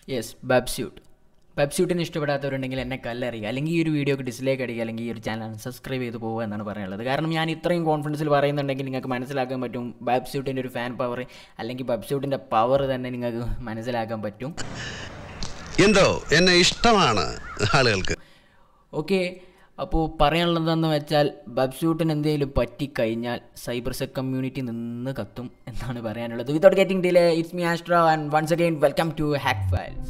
yes വെബ്സ്യൂട്ട് വെബ്സ്യൂട്ടിന് ഇഷ്ടപ്പെടാത്തവരുണ്ടെങ്കിൽ എന്നെ കല്ലറിയുക അല്ലെങ്കിൽ ഈ ഒരു വീഡിയോക്ക് ഡിസ്ലൈക്ക് അടിക്കുക അല്ലെങ്കിൽ ഈ ഒരു ചാനൽ സബ്സ്ക്രൈബ് ചെയ്ത് പോകുക എന്നാണ് പറയാനുള്ളത് കാരണം ഞാൻ ഇത്രയും കോൺഫിഡൻസിൽ പറയുന്നുണ്ടെങ്കിൽ നിങ്ങൾക്ക് മനസ്സിലാക്കാൻ പറ്റും വെബ്സ്യൂട്ടിൻ്റെ ഒരു ഫാൻ പവർ അല്ലെങ്കിൽ വെബ്സ്യൂട്ടിൻ്റെ പവർ തന്നെ നിങ്ങൾക്ക് മനസ്സിലാക്കാൻ പറ്റും എന്തോ എന്നെ ഇഷ്ടമാണ് ആളുകൾക്ക് ഓക്കെ അപ്പോൾ പറയാനുള്ളതെന്ന് വെച്ചാൽ വെബ്സ്യൂട്ടിന് എന്തെങ്കിലും പറ്റിക്കഴിഞ്ഞാൽ സൈബർ സെക് കമ്മ്യൂണിറ്റി നിന്ന് കത്തും എന്നാണ് പറയാനുള്ളത് without getting delay it's me Astro and once again welcome to hack files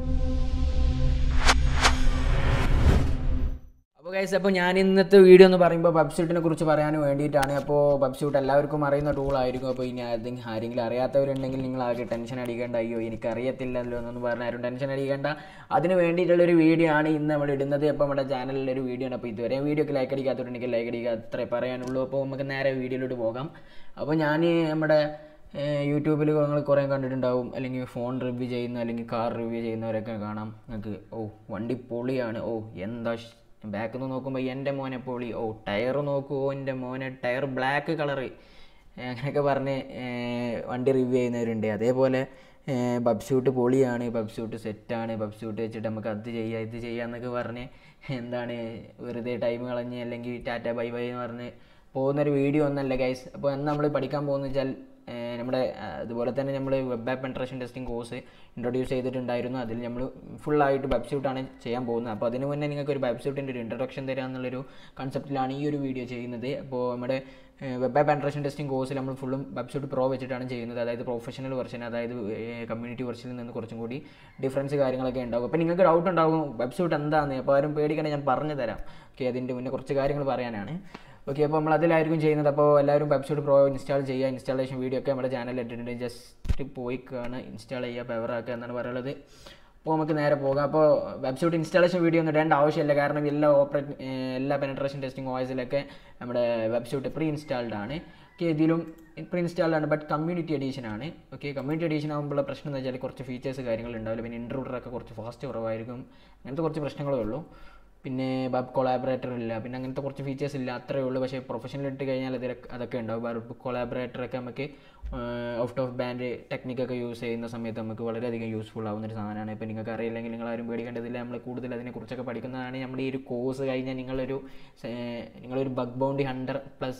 അപ്പോൾ ഗൈസ് അപ്പോൾ ഞാൻ ഇന്നത്തെ വീഡിയോ എന്ന് പറയുമ്പോൾ വെബ്സൈറ്റിനെ കുറിച്ച് പറയാൻ വേണ്ടിയിട്ടാണ് അപ്പോൾ വെബ്സൈറ്റ് എല്ലാവർക്കും അറിയുന്ന ടൂളായിരിക്കും അപ്പോൾ ഇനി ആരെങ്കിലും ആരെങ്കിലും അറിയാത്തവരുണ്ടെങ്കിൽ നിങ്ങൾ ആകെ ടെൻഷൻ അടിക്കേണ്ട അയ്യോ എനിക്ക് അറിയത്തില്ലല്ലോ എന്നൊന്നും പറഞ്ഞ ആരും ടെൻഷൻ അടിക്കേണ്ട അതിന് വേണ്ടിയിട്ടുള്ളൊരു വീഡിയോ ആണ് ഇന്ന് നമ്മൾ ഇടുന്നത് അപ്പോൾ നമ്മുടെ ചാനലിലൊരു വീഡിയോ ആണ് അപ്പോൾ ഇതുവരെ വീഡിയോക്ക് ലൈക്ക് അടിക്കാത്തവരുണ്ടെങ്കിൽ ലൈക്ക് അടിക്കുക അത്രേ പറയാനുള്ളൂ അപ്പോൾ നമുക്ക് നേരെ വീഡിയോയിലോട്ട് പോകാം അപ്പോൾ ഞാൻ നമ്മുടെ യൂട്യൂബിൽ നിങ്ങൾ കുറേ കണ്ടിട്ടുണ്ടാവും അല്ലെങ്കിൽ ഫോൺ റിവ്യൂ ചെയ്യുന്ന അല്ലെങ്കിൽ കാർ റിവ്യൂ ചെയ്യുന്നവരൊക്കെ കാണാം നിങ്ങൾക്ക് ഓ വണ്ടി പൊളിയാണ് ഓ എന്താ ബാക്കിൽ നിന്ന് നോക്കുമ്പോൾ എൻ്റെ മോനെ പൊളി ഓ ടയർ നോക്കൂ ഓ എൻ്റെ മോനെ ടയർ ബ്ലാക്ക് കളറ് അങ്ങനെയൊക്കെ പറഞ്ഞ് ഏഹ് വണ്ടി റിവ്യൂ ചെയ്യുന്നവരുണ്ട് അതേപോലെ ബബ്സ്യൂട്ട് പൊളിയാണ് ബബ്സ്യൂട്ട് സെറ്റാണ് ബബ്സ്യൂട്ട് വെച്ചിട്ട് നമുക്ക് അത് ചെയ്യാം ഇത് ചെയ്യാം എന്നൊക്കെ പറഞ്ഞ് എന്താണ് വെറുതെ ടൈം കളഞ്ഞ് അല്ലെങ്കിൽ ടാറ്റ ബൈ ബൈ എന്ന് പറഞ്ഞ് പോകുന്നൊരു വീഡിയോ ഒന്നല്ല ഗൈസ് അപ്പോൾ എന്ന് നമ്മൾ പഠിക്കാൻ പോകുന്നത് വെച്ചാൽ ഏഹ് നമ്മുടെ ആ, അതുപോലെ തന്നെ നമ്മൾ web app penetration testing course introduce ചെയ്തിട്ടുണ്ടായിരുന്നു അതിൽ നമ്മൾ ഫുള്ളായിട്ട് വെബ്സ്യൂട്ടാണ് ചെയ്യാൻ പോകുന്നത് അപ്പോൾ അതിന് മുന്നേ നിങ്ങൾക്ക് ഒരു വെബ്സ്യൂട്ടിൻ്റെ ഒരു ഇൻട്രൊഡക്ഷൻ തരിക എന്നുള്ളൊരു കൺസെപ്റ്റിലാണ് ഈ ഒരു വീഡിയോ ചെയ്യുന്നത് അപ്പോൾ നമ്മുടെ വെബ് ആപ്പ് പെൻട്രേഷൻ ടെസ്റ്റിംഗ് കോഴ്സിൽ നമ്മൾ ഫുള്ളും വെബ്സ്യൂട്ട് പ്രോ വെച്ചിട്ടാണ് ചെയ്യുന്നത് അതായത് പ്രൊഫഷണൽ വെർഷൻ അതായത് കമ്മ്യൂണിറ്റി വെർഷനിൽ നിന്ന് കുറച്ചും കൂടി ഡിഫറൻസ് കാര്യങ്ങളൊക്കെ ഉണ്ടാകും അപ്പോൾ നിങ്ങൾക്ക് ഡൗട്ട് ഉണ്ടാകും വെബ്സ്യൂട്ട് എന്താണെന്ന് അപ്പോൾ ആരും പേടിക്കണേ ഞാൻ പറഞ്ഞു തരാം ഓക്കെ അതിൻ്റെ മുന്നേ കുറച്ച് കാര്യങ്ങൾ പറയാനാണ് ഓക്കെ അപ്പോൾ നമ്മൾ അതിലായിരിക്കും ചെയ്യുന്നത് അപ്പോൾ എല്ലാവരും വെബ്സൈറ്റ് പ്രോ ഇൻസ്റ്റാൾ ചെയ്യുക ഇൻസ്റ്റാളേഷൻ വീഡിയോ ഒക്കെ നമ്മുടെ ചാനലിൽ ഇട്ടിട്ടുണ്ട് ജസ്റ്റ് പോയി കാണുക ഇൻസ്റ്റാൾ ചെയ്യുക പവറാക്കുക എന്നാണ് പറയുന്നത് അപ്പോൾ നമുക്ക് നേരെ പോകാം അപ്പോൾ വെബ്സൈറ്റ് ഇൻസ്റ്റാളേഷൻ വീഡിയോ ഒന്നും ഇടേണ്ട ആവശ്യമില്ല കാരണം എല്ലാ ഓപ്പറേറ്റ് എല്ലാ പെനട്രേഷൻ ടെസ്റ്റിംഗ് വോയിസിലൊക്കെ നമ്മുടെ വെബ്സൈറ്റ് പ്രീ ഇൻസ്റ്റാൾഡ് ആണ് ഓക്കെ ഇതിലും പ്രീ ഇൻസ്റ്റാൾഡ് ആണ് ബട്ട് കമ്മ്യൂണിറ്റി എഡീഷൻ ആണ് ഓക്കെ കമ്മ്യൂണിറ്റി എഡീഷൻ ആകുമ്പോൾ പ്രശ്നം എന്ന് വെച്ചാൽ കുറച്ച് ഫീച്ചേഴ്സ് കാര്യങ്ങൾ ഉണ്ടാവില്ല പിന്നെ ഇൻട്രൂഡറൊക്കെ കുറച്ച് ഫാസ്റ്റ് കുറവായിരിക്കും അങ്ങനത്തെ കുറച്ച് പ്രശ്നങ്ങളേ ഉള്ളൂ പിന്നെ ബബ് കൊളാബറേറ്റർ ഇല്ല പിന്നെ അങ്ങനത്തെ കുറച്ച് ഫീച്ചേഴ്സ് ഇല്ല അത്രേ ഉള്ളൂ പക്ഷേ പ്രൊഫഷണൽ ഇട്ട് കഴിഞ്ഞാൽ അതിലൊക്കെ അതൊക്കെ ഉണ്ടാവും ബബ് കൊളാബറേറ്ററൊക്കെ നമുക്ക് ഔട്ട് ഓഫ് ബാൻഡ് ടെക്നിക്കൊക്കെ യൂസ് ചെയ്യുന്ന സമയത്ത് നമുക്ക് വളരെയധികം യൂസ്ഫുൾ ആവുന്ന ഒരു സാധനമാണ് ഇപ്പോൾ നിങ്ങൾക്ക് അറിയില്ലെങ്കിൽ നിങ്ങൾ ആരും പേടിക്കേണ്ടതില്ല നമ്മൾ കൂടുതൽ അതിനെക്കുറിച്ചൊക്കെ പഠിക്കുന്നതാണ് നമ്മുടെ ഈ ഒരു കോഴ്സ് കഴിഞ്ഞാൽ നിങ്ങളൊരു ഏർ, നിങ്ങളൊരു bug bounty hundred plus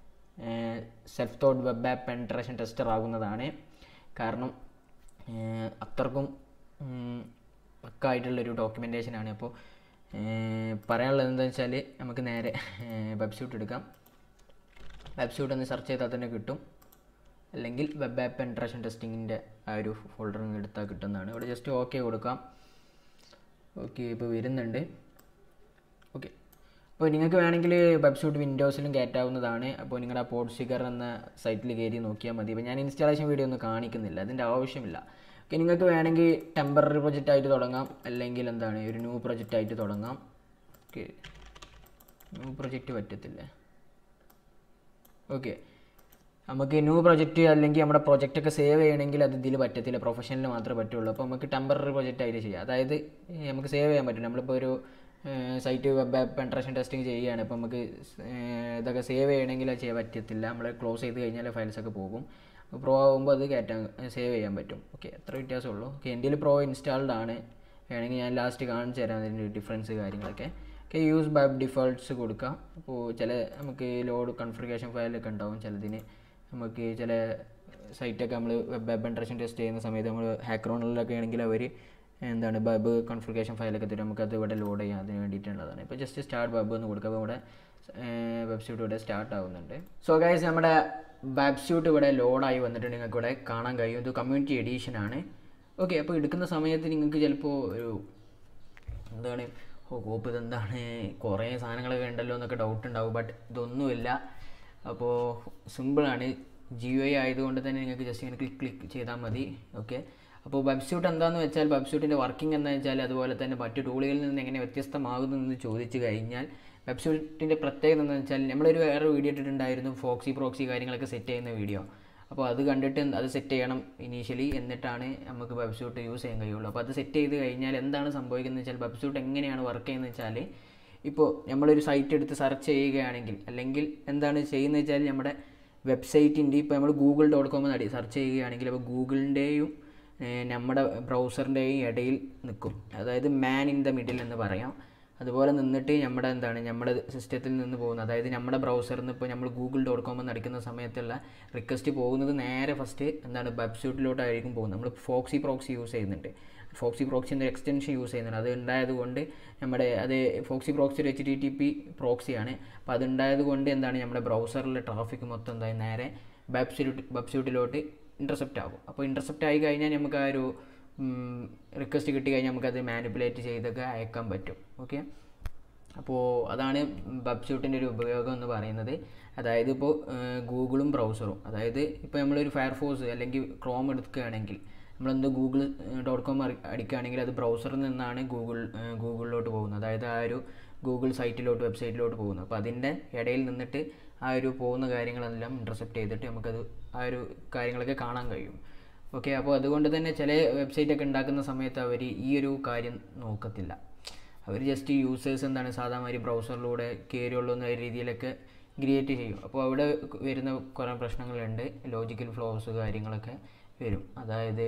self taught web app penetration tester ആകുന്നതാണ് കാരണം ഏർ, അത്രക്കും പക്കായിട്ടുള്ളൊരു ഡോക്യുമെൻറ്റേഷനാണ് അപ്പോൾ പറയാനുള്ളത് എന്താണെന്ന് വെച്ചാൽ നമുക്ക് നേരെ വെബ്സൈറ്റ് എടുക്കാം വെബ്സൈറ്റ് ഒന്ന് സെർച്ച് ചെയ്താൽ തന്നെ കിട്ടും അല്ലെങ്കിൽ വെബ് ആപ്പ് പെൻട്രേഷൻ ടെസ്റ്റിങ്ങിൻ്റെ ആ ഒരു ഫോൾഡർ നിന്ന് എടുത്താൽ കിട്ടുന്നതാണ് ഇവിടെ ജസ്റ്റ് ഓക്കെ കൊടുക്കാം ഓക്കെ ഇപ്പോൾ വരുന്നുണ്ട് ഓക്കെ അപ്പോൾ നിങ്ങൾക്ക് വേണമെങ്കിൽ വെബ്സൈറ്റ് വിൻഡോസിലും കയറ്റാവുന്നതാണ് അപ്പോൾ നിങ്ങളുടെ ആ പോഡ് സ്റ്റിക്കർ എന്ന സൈറ്റിൽ കയറി നോക്കിയാൽ മതി ഇപ്പോൾ ഞാൻ ഇൻസ്റ്റാളേഷൻ വീഡിയോ ഒന്നും കാണിക്കുന്നില്ല അതിൻ്റെ ആവശ്യമില്ല ഓക്കെ നിങ്ങൾക്ക് വേണമെങ്കിൽ ടെമ്പററി പ്രൊജക്റ്റ് ആയിട്ട് തുടങ്ങാം അല്ലെങ്കിൽ എന്താണ് ഒരു ന്യൂ പ്രൊജക്റ്റ് ആയിട്ട് തുടങ്ങാം ഓക്കെ ന്യൂ പ്രൊജക്റ്റ് പറ്റത്തില്ല ഓക്കെ നമുക്ക് ന്യൂ പ്രൊജക്റ്റ് അല്ലെങ്കിൽ നമ്മുടെ project ഒക്കെ സേവ് ചെയ്യണമെങ്കിൽ അത് ഇതിൽ പറ്റത്തില്ല പ്രൊഫഷണലിൽ മാത്രമേ പറ്റുള്ളൂ അപ്പോൾ നമുക്ക് ടെമ്പററി പ്രൊജക്റ്റ് ആയിട്ട് ചെയ്യാം അതായത് ഏഹ് നമുക്ക് സേവ് ചെയ്യാൻ പറ്റും നമ്മളിപ്പോൾ ഒരു site web app penetration testing ചെയ്യുകയാണ് അപ്പോൾ നമുക്ക് സ്- ഏഹ് ഇതൊക്കെ സേവ് ചെയ്യണമെങ്കിൽ അത് ചെയ്യാൻ പറ്റത്തില്ല നമ്മൾ ക്ലോസ് ചെയ്ത് കഴിഞ്ഞാൽ ഫയൽസ് ഒക്കെ പോകും പ്രോ ആകുമ്പോൾ അത് കയറ്റാൻ സേവ് ചെയ്യാൻ പറ്റും ഓക്കെ എത്ര വ്യത്യാസമുള്ളൂ ഓക്കെ എൻ്റെ പ്രോ ഇൻസ്റ്റാൾഡ് ആണ് വേണമെങ്കിൽ ഞാൻ ലാസ്റ്റ് കാണിച്ചു തരാം അതിൻ്റെ ഡിഫറൻസ് കാര്യങ്ങളൊക്കെ ഓക്കെ യൂസ് ബാബ് ഡിഫോൾട്ട്സ് കൊടുക്കാം അപ്പോൾ ചില നമുക്ക് ലോഡ് കൺഫിഗറേഷൻ ഫയലൊക്കെ ഉണ്ടാവും ചിലതിന് നമുക്ക് ചില സൈറ്റൊക്കെ നമ്മൾ വെബ് ആപ്പ് പെൻട്രേഷൻ ടെസ്റ്റ് ചെയ്യുന്ന സമയത്ത് നമ്മൾ ഹാക്രോണിലൊക്കെ ആണെങ്കിൽ അവർ എന്താണ് ബബ് കോൺഫിഗറേഷൻ ഫയലൊക്കെ തരും നമുക്കത് ഇവിടെ ലോഡ് ചെയ്യാം അതിന് വേണ്ടിയിട്ടുള്ളതാണ് ഇപ്പോൾ ജസ്റ്റ് സ്റ്റാർട്ട് ബബ് എന്ന് കൊടുക്കുക അപ്പോൾ ഇവിടെ വെബ്സൈറ്റ് ഇവിടെ സ്റ്റാർട്ട് ആവുന്നുണ്ട് സോ ഗൈസ് നമ്മുടെ വെബ്സൈറ്റ് ഇവിടെ ലോഡായി വന്നിട്ട് നിങ്ങൾക്ക് ഇവിടെ കാണാൻ കഴിയും ഇത് കമ്മ്യൂണിറ്റി എഡീഷൻ ആണ് ഓക്കെ അപ്പോൾ എടുക്കുന്ന സമയത്ത് നിങ്ങൾക്ക് ചിലപ്പോൾ ഒരു എന്താണ് ഓ കോപ്പ് ഇതെന്താണ് കുറേ സാധനങ്ങളൊക്കെ ഉണ്ടല്ലോ എന്നൊക്കെ ഡൗട്ട് ഉണ്ടാവും ബട്ട് ഇതൊന്നുമില്ല അപ്പോൾ സിമ്പിളാണ് ജിയോ ഐ ആയതുകൊണ്ട് തന്നെ നിങ്ങൾക്ക് ജസ്റ്റ് ഇങ്ങനെ ക്ലിക്ക് ക്ലിക്ക് ചെയ്താൽ മതി ഓക്കെ അപ്പോൾ വെബ്സൈറ്റ് എന്താണെന്ന് വെച്ചാൽ വെബ്സൈറ്റിൻ്റെ വർക്കിംഗ് എന്താണെന്ന് വെച്ചാൽ അതുപോലെ തന്നെ മറ്റു ടൂളുകളിൽ നിന്ന് എങ്ങനെ വ്യത്യസ്തമാകുന്നു എന്ന് ചോദിച്ചു കഴിഞ്ഞാൽ വെബ്സൈറ്റിൻ്റെ പ്രത്യേകത എന്താണെന്ന് വെച്ചാൽ നമ്മളൊരു വേറെ വീഡിയോ ഇട്ടിട്ടുണ്ടായിരുന്നു ഫോക്സി പ്രോക്സി കാര്യങ്ങളൊക്കെ സെറ്റ് ചെയ്യുന്ന വീഡിയോ അപ്പോൾ അത് കണ്ടിട്ട് അത് സെറ്റ് ചെയ്യണം ഇനീഷ്യലി എന്നിട്ടാണ് നമുക്ക് വെബ്സൈറ്റ് യൂസ് ചെയ്യാൻ കഴിയുള്ളൂ അപ്പോൾ അത് സെറ്റ് ചെയ്ത് കഴിഞ്ഞാൽ എന്താണ് സംഭവിക്കുന്നത് വെച്ചാൽ വെബ്സൈറ്റ് എങ്ങനെയാണ് വർക്ക് ചെയ്യുന്നത് വെച്ചാൽ ഇപ്പോൾ നമ്മളൊരു സൈറ്റ് എടുത്ത് സെർച്ച് ചെയ്യുകയാണെങ്കിൽ അല്ലെങ്കിൽ എന്താണ് ചെയ്യുന്നത് വെച്ചാൽ നമ്മുടെ വെബ്സൈറ്റിൻ്റെ ഇപ്പോൾ നമ്മൾ ഗൂഗിൾ ഡോട്ട് കോം നടി സെർച്ച് ചെയ്യുകയാണെങ്കിൽ അപ്പോൾ ഗൂഗിളിൻ്റെയും ഏഹ് നമ്മുടെ ബ്രൗസറിൻ്റെയും ഇടയിൽ നിൽക്കും അതായത് മാൻ ഇൻ ദ മിഡിൽ എന്ന് പറയാം അതുപോലെ നിന്നിട്ട് നമ്മുടെ എന്താണ് നമ്മുടെ സിസ്റ്റത്തിൽ നിന്ന് പോകുന്നത് അതായത് നമ്മുടെ ബ്രൗസറിൽ നിന്ന് ഇപ്പോൾ നമ്മൾ ഗൂഗിൾ ഡോട്ട് കോം എന്ന് അടിക്കുന്ന സമയത്തുള്ള റിക്വസ്റ്റ് പോകുന്നത് നേരെ ഫസ്റ്റ് എന്താണ് വെബ്സൈറ്റിലോട്ടായിരിക്കും പോകുന്നത് നമ്മൾ ഫോക്സി പ്രോക്സി യൂസ് ചെയ്യുന്നുണ്ട് ഫോക്സി പ്രോക്സിൻ്റെ എക്സ്റ്റൻഷൻ യൂസ് ചെയ്യുന്നുണ്ട് അത് ഉണ്ടായത് കൊണ്ട് നമ്മുടെ അത് ഫോക്സി പ്രോക്സി ഒരു എച്ച് ടി ടി പി പ്രോക്സിയാണ് അപ്പോൾ അത് ഉണ്ടായത് കൊണ്ട് എന്താണ് നമ്മുടെ ബ്രൗസറിലെ ട്രാഫിക് മൊത്തം എന്തായി നേരെ വെബ്സൈറ്റ് വെബ്സൈറ്റിലോട്ട് ഇൻ്റർസെപ്റ്റ് ആകും അപ്പോൾ ഇൻ്റർസെപ്റ്റ് ആയി കഴിഞ്ഞാൽ നമുക്ക് ആ ഒരു റിക്വസ്റ്റ് കിട്ടി കഴിഞ്ഞാൽ നമുക്കത് മാനിപ്പുലേറ്റ് ചെയ്തൊക്കെ അയക്കാൻ പറ്റും ഓക്കെ അപ്പോൾ അതാണ് വെബ്സൈറ്റിൻ്റെ ഒരു ഉപയോഗം എന്ന് പറയുന്നത് അതായത് ഇപ്പോൾ ഗൂഗിളും ബ്രൗസറും അതായത് ഇപ്പോൾ നമ്മളൊരു ഫയർഫോഴ്സ് അല്ലെങ്കിൽ ക്രോം എടുക്കുകയാണെങ്കിൽ നമ്മളെന്ത് ഗൂഗിൾ ഡോട്ട് കോം അടിക്കുകയാണെങ്കിൽ അത് ബ്രൗസറിൽ നിന്നാണ് ഗൂഗിൾ ഗൂഗിളിലോട്ട് പോകുന്നത് അതായത് ആ ഒരു ഗൂഗിൾ സൈറ്റിലോട്ട് വെബ്സൈറ്റിലോട്ട് പോകുന്നത് അപ്പോൾ അതിൻ്റെ ഇടയിൽ നിന്നിട്ട് ആ ഒരു പോകുന്ന കാര്യങ്ങളെല്ലാം ഇൻ്റർസെപ്റ്റ് ചെയ്തിട്ട് നമുക്കത് ആ ഒരു കാര്യങ്ങളൊക്കെ കാണാൻ കഴിയും ഓക്കെ അപ്പോൾ അതുകൊണ്ട് തന്നെ ചില വെബ്സൈറ്റൊക്കെ ഉണ്ടാക്കുന്ന സമയത്ത് അവർ ഈ ഒരു കാര്യം നോക്കത്തില്ല അവർ ജസ്റ്റ് യൂസേഴ്സ് എന്താണ് സാധാരണ ബ്രൗസറിലൂടെ കയറിയുള്ളൂ എന്ന രീതിയിലൊക്കെ ക്രിയേറ്റ് ചെയ്യും അപ്പോൾ അവിടെ വരുന്ന കുറേ പ്രശ്നങ്ങളുണ്ട് ലോജിക്കൽ ഫ്ലോസ് കാര്യങ്ങളൊക്കെ വരും അതായത്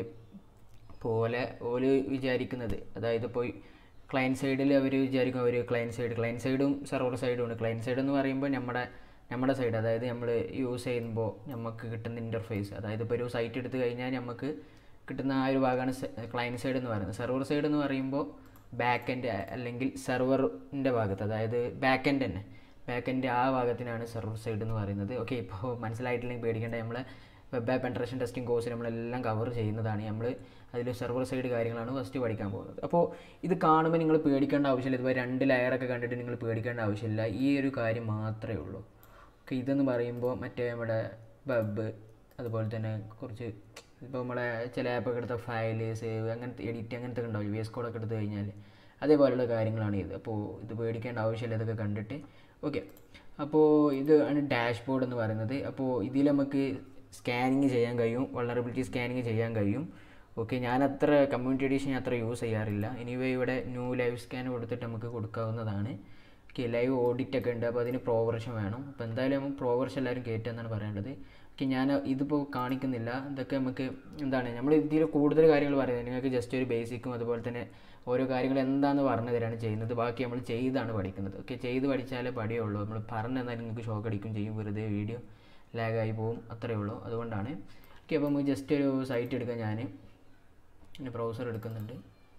പോലെ ഓല് വിചാരിക്കുന്നത് അതായത് ഇപ്പോൾ ക്ലയൻറ്റ് സൈഡിൽ അവർ വിചാരിക്കും അവർ ക്ലയൻറ്റ് സൈഡ് ക്ലയൻറ്റ് സൈഡും സെർവർ സൈഡും ഉണ്ട് ക്ലയൻറ്റ് സൈഡ് എന്ന് പറയുമ്പോൾ നമ്മുടെ നമ്മുടെ സൈഡ് അതായത് നമ്മൾ യൂസ് ചെയ്യുമ്പോൾ നമുക്ക് കിട്ടുന്ന ഇൻ്റർഫേസ് അതായത് ഇപ്പോൾ ഒരു സൈറ്റ് എടുത്തു കഴിഞ്ഞാൽ നമുക്ക് കിട്ടുന്ന ആ ഒരു ഭാഗമാണ് ക്ലയൻറ്റ് സൈഡ് എന്ന് പറയുന്നത് സെർവർ സൈഡ് എന്ന് പറയുമ്പോൾ ബാക്ക് എൻഡ് അല്ലെങ്കിൽ സെർവറിൻ്റെ ഭാഗത്ത് അതായത് ബാക്ക് എൻഡ് തന്നെ ബാക്ക് എൻഡ് ആ ഭാഗത്തിനാണ് സെർവർ സൈഡ് എന്ന് പറയുന്നത് ഓക്കെ ഇപ്പോൾ മനസ്സിലായിട്ടില്ലെങ്കിൽ പേടിക്കേണ്ട നമ്മൾ web app penetration testing course നമ്മളെല്ലാം കവർ ചെയ്യുന്നതാണ് നമ്മൾ അതിൽ സെർവർ സൈഡ് കാര്യങ്ങളാണ് ഫസ്റ്റ് പഠിക്കാൻ പോകുന്നത് അപ്പോൾ ഇത് കാണുമ്പോൾ നിങ്ങൾ പേടിക്കേണ്ട ആവശ്യമില്ല ഇതുപോലെ രണ്ട് ലെയറൊക്കെ കണ്ടിട്ട് നിങ്ങൾ പേടിക്കേണ്ട ആവശ്യമില്ല ഈ ഒരു കാര്യം മാത്രമേ ഉള്ളൂ ഓക്കെ ഇതെന്ന് പറയുമ്പോൾ മറ്റേ നമ്മുടെ വെബ് അതുപോലെ തന്നെ കുറച്ച് ഇപ്പോൾ നമ്മളെ ചില ആപ്പൊക്കെ എടുത്ത ഫയൽ സേവ് അങ്ങനത്തെ എഡിറ്റ് അങ്ങനത്തെ ഒക്കെ ഉണ്ടാവും വി എസ് കോഡൊക്കെ എടുത്ത് കഴിഞ്ഞാൽ അതേപോലെയുള്ള കാര്യങ്ങളാണ് ഇത് അപ്പോൾ ഇത് പേടിക്കേണ്ട ആവശ്യമില്ല ഇതൊക്കെ കണ്ടിട്ട് ഓക്കെ അപ്പോൾ ഇത് ആണ് ഡാഷ്ബോർഡ് എന്ന് പറയുന്നത് അപ്പോൾ ഇതിൽ നമുക്ക് സ്കാനിങ് ചെയ്യാൻ കഴിയും വൾണറബിലിറ്റി സ്കാനിങ് ചെയ്യാൻ കഴിയും ഓക്കെ ഞാൻ അത്ര കമ്മ്യൂണിറ്റി എഡിഷൻ അത്ര യൂസ് ചെയ്യാറില്ല എനിവേ ഇവിടെ ന്യൂ ലൈവ് സ്കാൻ കൊടുത്തിട്ട് നമുക്ക് കൊടുക്കാവുന്നതാണ് ഓക്കെ ലൈവ് ഓഡിറ്റ് ഒക്കെ ഉണ്ട് അപ്പോൾ അതിന് പ്രോ വെർഷൻ വേണം അപ്പോൾ എന്തായാലും നമുക്ക് പ്രോ വെർഷൻ എല്ലാവരും കയറ്റുക എന്നാണ് പറയേണ്ടത് ഓക്കെ ഞാൻ ഇതിപ്പോൾ കാണിക്കുന്നില്ല ഇതൊക്കെ നമുക്ക് എന്താണ് നമ്മൾ ഇതിൽ കൂടുതൽ കാര്യങ്ങൾ പറയുന്നത് നിങ്ങൾക്ക് ജസ്റ്റ് ഒരു ബേസിക്കും അതുപോലെ തന്നെ ഓരോ കാര്യങ്ങൾ എന്താണെന്ന് പറഞ്ഞു തരാണ് ചെയ്യുന്നത് ബാക്കി നമ്മൾ ചെയ്താണ് പഠിക്കുന്നത് ഓക്കെ ചെയ്ത് പഠിച്ചാലേ പഠിയുള്ളൂ നമ്മൾ പറഞ്ഞു തന്നാൽ നിങ്ങൾക്ക് ഷോക്ക് അടിക്കും ചെയ്യും വെറുതെ വീഡിയോ ലാഗായി പോകും അത്രയേ ഉള്ളൂ അതുകൊണ്ടാണ് ഓക്കെ അപ്പോൾ നമുക്ക് ജസ്റ്റ് ഒരു സൈറ്റ് എടുക്കാം ഞാൻ പിന്നെ ബ്രൗസർ എടുക്കുന്നുണ്ട്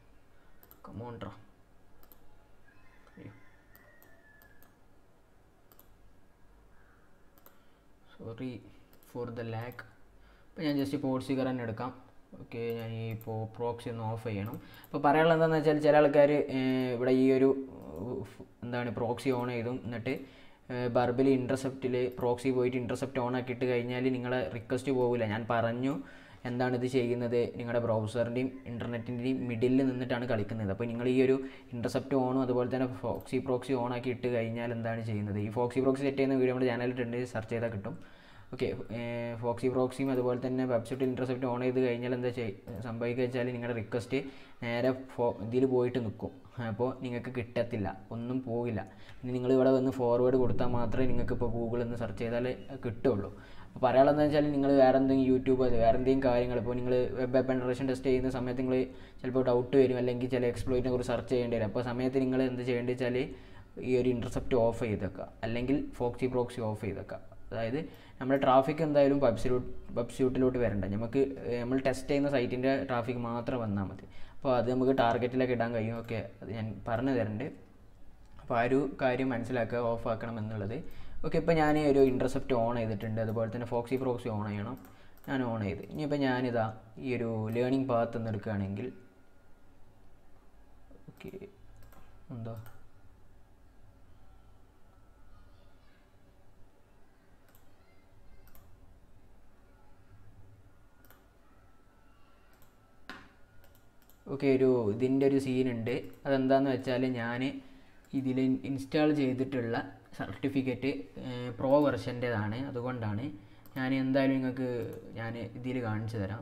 കമോണ്ട്രാ സോറി ഫോർ ദ ലാക്ക് അപ്പോൾ ഞാൻ ജസ്റ്റ് പോർട്ട് സ്പീക്കർ തന്നെ എടുക്കാം ഓക്കെ ഞാൻ ഈ ഇപ്പോൾ പ്രോക്സി ഒന്ന് ഓഫ് ചെയ്യണം അപ്പോൾ പറയാനുള്ളത് എന്താണെന്ന് വെച്ചാൽ ചില ആൾക്കാർ ഇവിടെ ഈ ഒരു ഉഫ്, എന്താണ് പ്രോക്സി ഓൺ ചെയ്തും എന്നിട്ട് ബർബിൽ ഇൻ്റർസെപ്റ്റിൽ പ്രോക്സി പോയിട്ട് ഇൻ്റർസെപ്റ്റ് ഓൺ ആക്കിയിട്ട് കഴിഞ്ഞാൽ നിങ്ങളെ റിക്വസ്റ്റ് പോകില്ല ഞാൻ പറഞ്ഞു എന്താണ് ഇത് ചെയ്യുന്നത് നിങ്ങളുടെ ബ്രൗസറിൻ്റെയും ഇൻ്റർനെറ്റിൻ്റെയും മിഡിൽ നിന്നിട്ടാണ് കളിക്കുന്നത് അപ്പോൾ നിങ്ങൾ ഈ ഒരു ഇൻ്റർസെപ്റ്റ് ഓണും അതുപോലെ തന്നെ ഫോക്സി പ്രോക്സി ഓൺ ആക്കി ഇട്ട് കഴിഞ്ഞാൽ എന്താണ് ചെയ്യുന്നത് ഈ ഫോക്സി പ്രോക്സി സെറ്റ് ചെയ്യുന്ന വീഡിയോ നമ്മുടെ ചാനലിട്ടുണ്ട് സെർച്ച് ചെയ്താൽ കിട്ടും ഓക്കെ ഫോക്സി പ്രോക്സിയും അതുപോലെ തന്നെ വെബ്സൈറ്റ് ഇൻ്റർസെപ്റ്റ് ഓൺ ചെയ്ത് കഴിഞ്ഞാൽ എന്താ ചെയ് സംഭവിക്കുക വെച്ചാൽ നിങ്ങളുടെ റിക്വസ്റ്റ് നേരെ ഫോ ഇതിൽ പോയിട്ട് നിൽക്കും അപ്പോൾ നിങ്ങൾക്ക് കിട്ടത്തില്ല ഒന്നും പോകില്ല ഇനി നിങ്ങൾ ഇവിടെ വന്ന് ഫോർവേഡ് കൊടുത്താൽ മാത്രമേ നിങ്ങൾക്ക് ഇപ്പോൾ ഗൂഗിളിൽ നിന്ന് സെർച്ച് ചെയ്താൽ കിട്ടുള്ളൂ അപ്പോൾ പറയാനുള്ളതെന്ന് വെച്ചാൽ നിങ്ങൾ വേറെ എന്തെങ്കിലും യൂട്യൂബ് അത് വേറെ എന്തെങ്കിലും കാര്യങ്ങൾ ഇപ്പോൾ നിങ്ങൾ വെബ് പെൻട്രേഷൻ ടെസ്റ്റ് ചെയ്യുന്ന സമയത്ത് നിങ്ങൾ ചിലപ്പോൾ ഡൗട്ട് വരും അല്ലെങ്കിൽ ചില എക്സ്പ്ലോയിറ്റിനെ കുറിച്ച് സെർച്ച് ചെയ്യേണ്ടി വരും അപ്പോൾ സമയത്ത് നിങ്ങൾ എന്ത് ചെയ്യേണ്ടത് വെച്ചാൽ ഈ ഒരു ഇൻ്റർസെപ്റ്റ് ഓഫ് ചെയ്തേക്കുക അല്ലെങ്കിൽ ഫോക്സി പ്രോക്സി ഓഫ് ചെയ്തേക്കുക അതായത് നമ്മുടെ ട്രാഫിക് എന്തായാലും വെബ്സൈറ്റ് വെബ്സൈറ്റിലോട്ട് വരണ്ട നമുക്ക് ഏഹ്, നമ്മൾ ടെസ്റ്റ് ചെയ്യുന്ന സൈറ്റിൻ്റെ ട്രാഫിക് മാത്രം വന്നാൽ മതി അപ്പോൾ അത് നമുക്ക് ടാർഗറ്റിലൊക്കെ ഇടാൻ കഴിയും ഓക്കെ അത് ഞാൻ പറഞ്ഞു തരുന്നുണ്ട് അപ്പോൾ ആ ഒരു കാര്യം മനസ്സിലാക്കുക ഓഫ് ആക്കണം എന്നുള്ളത് ഓക്കെ ഇപ്പോൾ ഞാൻ ഒരു ഇൻ്റർസെപ്റ്റ് ഓൺ ചെയ്തിട്ടുണ്ട് അതുപോലെ തന്നെ ഫോക്സി പ്രോക്സി ഓൺ ചെയ്യണം ഞാൻ ഓൺ ചെയ്ത് ഇനിയിപ്പോൾ ഞാനിതാ ഈ ഒരു ലേണിംഗ് പാത്ത് എന്ന് എടുക്കുകയാണെങ്കിൽ ഓക്കെ എന്താ ഓക്കെ ഒരു ഇതിൻ്റെ ഒരു സീനുണ്ട് അതെന്താണെന്ന് വെച്ചാൽ ഞാൻ ഇതിൽ ഇൻസ്റ്റാൾ ചെയ്തിട്ടുള്ള സർട്ടിഫിക്കറ്റ് പ്രോ വെർഷൻ്റേതാണ് അതുകൊണ്ടാണ് ഞാൻ എന്തായാലും നിങ്ങൾക്ക് ഞാൻ ഇതിൽ കാണിച്ചു തരാം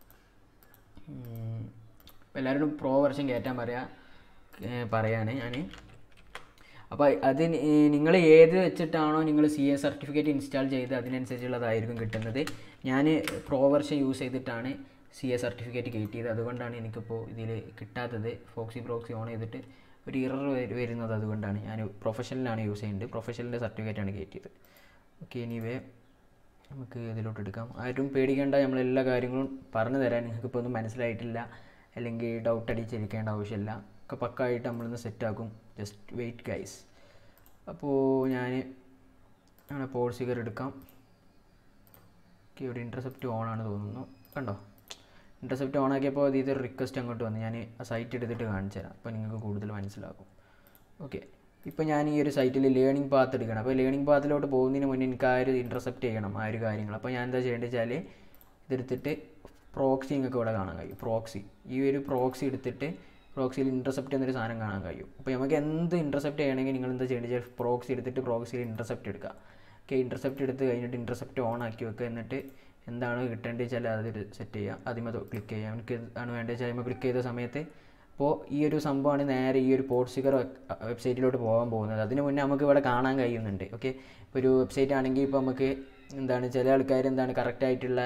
ഉം, അപ്പോൾ എല്ലാവരോടും പ്രോ വെർഷൻ കയറ്റാൻ പറയാ ഏർ പറയാണ് ഞാൻ അപ്പോൾ അത് നിങ്ങൾ ഏത് വെച്ചിട്ടാണോ നിങ്ങൾ സി എ സർട്ടിഫിക്കറ്റ് ഇൻസ്റ്റാൾ ചെയ്ത് അതിനനുസരിച്ചുള്ളതായിരിക്കും കിട്ടുന്നത് ഞാൻ പ്രോ വെർഷൻ യൂസ് ചെയ്തിട്ടാണ് സി എ സർട്ടിഫിക്കറ്റ് കയറ്റിയത് അതുകൊണ്ടാണ് എനിക്കിപ്പോൾ ഇതിൽ കിട്ടാത്തത് ഫോക്സി പ്രോക്സി ഓൺ ചെയ്തിട്ട് ഒരു ഇറർ വരുന്നത് അതുകൊണ്ടാണ് ഞാൻ പ്രൊഫഷണലാണ് യൂസ് ചെയ്യുന്നത് പ്രൊഫഷണലിൻ്റെ സർട്ടിഫിക്കറ്റാണ് കയറ്റിയത് ഓക്കെ എനിവേ നമുക്ക് ഇതിലോട്ട് എടുക്കാം ആരും പേടിക്കേണ്ട നമ്മൾ എല്ലാ കാര്യങ്ങളും പറഞ്ഞു തരാൻ നിങ്ങൾക്ക് ഇപ്പോൾ ഒന്നും മനസ്സിലായിട്ടില്ല അല്ലെങ്കിൽ ഡൗട്ട് അടിച്ചിരിക്കേണ്ട ആവശ്യമില്ല ഒക്കെ പക്കായിട്ട് നമ്മളിന്ന് സെറ്റാക്കും ജസ്റ്റ് വെയിറ്റ് ഗൈസ് അപ്പോൾ ഞാൻ അങ്ങനെ പോൾ സിഗർ എടുക്കാം ഓക്കെ ഇവിടെ ഇൻ്റർസെപ്റ്റ് ഓൺ ആണ് തോന്നുന്നു കണ്ടോ ഇൻ്റർസെപ്റ്റ് ഓൺ ആക്കിയപ്പോൾ ഇത് ഇതൊരു റിക്വസ്റ്റ് അങ്ങോട്ട് വന്നു ഞാൻ ആ സൈറ്റ് എടുത്തിട്ട് കാണിച്ചു തരാം അപ്പോൾ നിങ്ങൾക്ക് കൂടുതൽ മനസ്സിലാക്കും ഓക്കെ ഇപ്പോൾ ഞാൻ ഈ ഒരു സൈറ്റിൽ ലേണിംഗ് പാത്ത് എടുക്കണം അപ്പോൾ ലേണിംഗ് പാത്തിലോട്ട് പോകുന്നതിന് മുന്നേ എനിക്ക് ആ ഒരു ഇൻ്റർസെപ്റ്റ് ചെയ്യണം ആ ഒരു കാര്യങ്ങൾ അപ്പോൾ ഞാൻ എന്താ ചെയ്യേണ്ടത് വെച്ചാൽ ഇതെടുത്തിട്ട് പ്രോക്സി നിങ്ങൾക്ക് ഇവിടെ കാണാൻ കഴിയും പ്രോക്സി ഈ ഒരു പ്രോക്സി എടുത്തിട്ട് പ്രോക്സിയിൽ ഇൻ്റർസെപ്റ്റ് എന്നൊരു സാധനം കാണാൻ കഴിയും അപ്പോൾ നമുക്ക് എന്ത് ഇൻ്റർസെപ്റ്റ് ചെയ്യണമെങ്കിൽ നിങ്ങൾ എന്താ ചെയ്യേണ്ടത് വെച്ചാൽ പ്രോക്സി എടുത്തിട്ട് പ്രോക്സിയിൽ ഇൻ്റർസെപ്റ്റ് എടുക്കുക ഓക്കെ ഇൻ്റർസെപ്റ്റ് എടുത്ത് കഴിഞ്ഞിട്ട് ഇൻ്റർസെപ്റ്റ് ഓൺ ആക്കി വെക്കുക എന്നിട്ട് എന്താണോ കിട്ടേണ്ടത് വെച്ചാൽ അതിൽ സെറ്റ് ചെയ്യുക ആദ്യമേ ക്ലിക്ക് ചെയ്യുക എനിക്ക് ആണ് വേണ്ടത് വെച്ചാൽ നമ്മൾ ക്ലിക്ക് ചെയ്ത സമയത്ത് അപ്പോൾ ഈ ഒരു സംഭവമാണ് നേരെ ഈ ഒരു പോർട്സിഗർ വെബ്സൈറ്റിലോട്ട് പോകാൻ പോകുന്നത് അതിന് മുന്നേ നമുക്ക് ഇവിടെ കാണാൻ കഴിയുന്നുണ്ട് ഓക്കെ ഇപ്പോൾ ഒരു വെബ്സൈറ്റ് ആണെങ്കിൽ ഇപ്പോൾ നമുക്ക് എന്താണ് ചില ആൾക്കാർ എന്താണ് കറക്റ്റായിട്ടുള്ള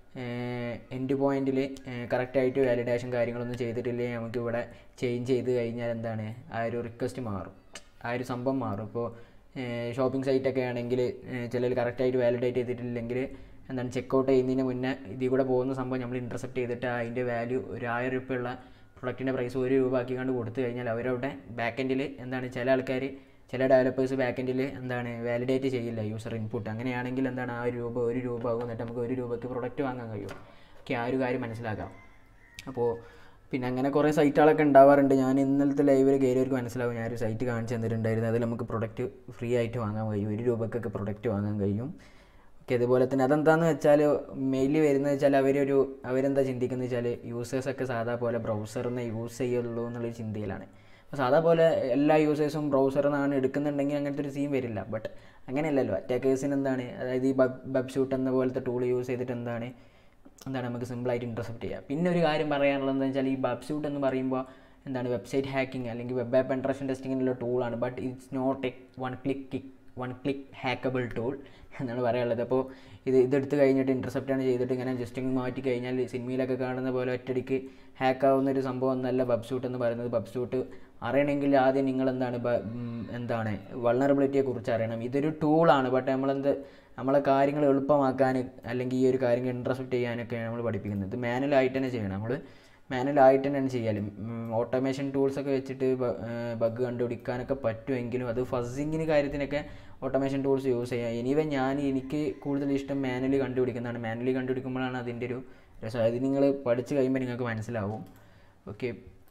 എൻഡ് പോയിന്റിൽ കറക്റ്റായിട്ട് വാലിഡേഷൻ കാര്യങ്ങളൊന്നും ചെയ്തിട്ടില്ലെങ്കിൽ നമുക്ക് ഇവിടെ ചേഞ്ച് ചെയ്ത് കഴിഞ്ഞാൽ എന്താണ് ആ ഒരു റിക്വസ്റ്റ് മാറും ആ ഒരു സംഭവം മാറും ഇപ്പോൾ ഷോപ്പിംഗ് സൈറ്റൊക്കെ ആണെങ്കിൽ ചിലർ കറക്റ്റായിട്ട് വാലിഡേറ്റ് ചെയ്തിട്ടില്ലെങ്കിൽ എന്താണ് ചെക്കൗട്ട് ചെയ്യുന്നതിന് മുന്നേ ഇതിൽ കൂടെ പോകുന്ന സംഭവം നമ്മൾ ഇൻ്റർസെപ്റ്റ് ചെയ്തിട്ട് അതിൻ്റെ വാല്യൂ ഒരു ആയിരം രൂപയുള്ള പ്രൊഡക്റ്റിൻ്റെ പ്രൈസ് ഒരു രൂപ ആക്കിക്കൊണ്ട് കൊടുത്തു കഴിഞ്ഞാൽ അവരവിടെ ബാക്കെൻഡിൽ എന്താണ് ചില ആൾക്കാർ ചില ഡെവലപ്പേഴ്സ് ബാക്കെൻഡിൽ എന്താണ് വാലിഡേറ്റ് ചെയ്യില്ല യൂസർ ഇൻപുട്ട് അങ്ങനെയാണെങ്കിൽ എന്താണ് ആ ഒരു രൂപ ഒരു രൂപ ആകും എന്നിട്ട് നമുക്ക് ഒരു രൂപയ്ക്ക് പ്രൊഡക്റ്റ് വാങ്ങാൻ കഴിയും ഓക്കെ ആ ഒരു കാര്യം മനസ്സിലാക്കാം അപ്പോൾ പിന്നെ അങ്ങനെ കുറേ സൈറ്റുകളൊക്കെ ഉണ്ടാവാറുണ്ട് ഞാൻ ഇന്നലത്തെ ലൈവിൽ കയറിയവർക്ക് മനസ്സിലാവും ഞാനൊരു സൈറ്റ് കാണിച്ചു തന്നിട്ടുണ്ടായിരുന്നു അതിൽ നമുക്ക് പ്രൊഡക്റ്റ് ഫ്രീ ആയിട്ട് വാങ്ങാൻ കഴിയും ഒരു രൂപക്കൊക്കെ പ്രൊഡക്റ്റ് വാങ്ങാൻ കഴിയും ഓക്കെ അതുപോലെ തന്നെ അതെന്താണെന്ന് വെച്ചാൽ മെയിലിൽ വരുന്നത് വെച്ചാൽ അവരൊരു അവരെന്താ ചിന്തിക്കുന്നത് വെച്ചാൽ യൂസേഴ്സൊക്കെ സാധാ പോലെ ബ്രൗസറിനെ യൂസ് ചെയ്യുള്ളൂ എന്നുള്ളൊരു ചിന്തയിലാണ് അപ്പോൾ സാധാ പോലെ എല്ലാ യൂസേഴ്സും ബ്രൗസറിൽ നിന്നാണ് എടുക്കുന്നുണ്ടെങ്കിൽ അങ്ങനത്തെ ഒരു സീൻ വരില്ല ബട്ട് അങ്ങനെയല്ലല്ലോ അറ്റാക്കേഴ്സിന് എന്താണ് അതായത് ഈ ബബ് ബബ് ഷൂട്ട് എന്ന പോലത്തെ ടൂൾ യൂസ് ചെയ്തിട്ട് എന്താണ് എന്താണ് നമുക്ക് സിമ്പിളായിട്ട് ഇൻ്റർസെപ്റ്റ് ചെയ്യാം പിന്നെ ഒരു കാര്യം പറയാനുള്ളത് എന്താ വെച്ചാൽ ഈ ബബ് ഷൂട്ട് എന്ന് പറയുമ്പോൾ എന്താണ് വെബ്സൈറ്റ് ഹാക്കിംഗ് അല്ലെങ്കിൽ വെബ് ആപ്പ് പെൻട്രഷൻ ടെസ്റ്റിങ്ങിനുള്ള ടൂളാണ് but it's not a one click kick one click hackable tool എന്നാണ് പറയാനുള്ളത് അപ്പോൾ ഇത് ഇതെടുത്ത് കഴിഞ്ഞിട്ട് ഇൻ്റർസെപ്റ്റ് ആണ് ചെയ്തിട്ട് ഇങ്ങനെ ജസ്റ്റ് ഇങ്ങ് മാറ്റി കഴിഞ്ഞാൽ സിനിമയിലൊക്കെ കാണുന്ന പോലെ ഒറ്റടിക്ക് ഹാക്ക് ആവുന്ന ഒരു സംഭവം ഒന്നല്ല ബബ് ഷൂട്ട് എന്ന് പറയുന്നത് ബബ് ഷൂട്ട് അറിയണമെങ്കിൽ ആദ്യം നിങ്ങൾ എന്താണ് ബ- ഉം, എന്താണ് വൾണറബിലിറ്റിയെ കുറിച്ച് അറിയണം ഇതൊരു ടൂളാണ് ബട്ട് നമ്മളെന്ത് നമ്മളെ കാര്യങ്ങൾ എളുപ്പമാക്കാൻ അല്ലെങ്കിൽ ഈ ഒരു കാര്യങ്ങൾ ഇൻട്രസെപ്റ്റ് ചെയ്യാനൊക്കെയാണ് നമ്മൾ പഠിപ്പിക്കുന്നത് ഇത് മാനുവലായിട്ട് തന്നെ ചെയ്യണം നമ്മൾ മാനുവലായിട്ട് തന്നെയാണ് ചെയ്യൽ ഓട്ടോമേഷൻ ടൂൾസൊക്കെ വെച്ചിട്ട് ബഗ് കണ്ടുപിടിക്കാനൊക്കെ പറ്റുമെങ്കിലും അത് ഫസിങ്ങിന് കാര്യത്തിനൊക്കെ ഓട്ടോമേഷൻ ടൂൾസ് യൂസ് ചെയ്യാം എനിവേ ഞാൻ എനിക്ക് കൂടുതൽ ഇഷ്ടം മാനുവലി കണ്ടുപിടിക്കുന്നതാണ് മാനുവലി കണ്ടുപിടിക്കുമ്പോഴാണ് അതിൻ്റെ ഒരു രസം അത് നിങ്ങൾ പഠിച്ച് കഴിയുമ്പോൾ നിങ്ങൾക്ക് മനസ്സിലാവും ഓക്കെ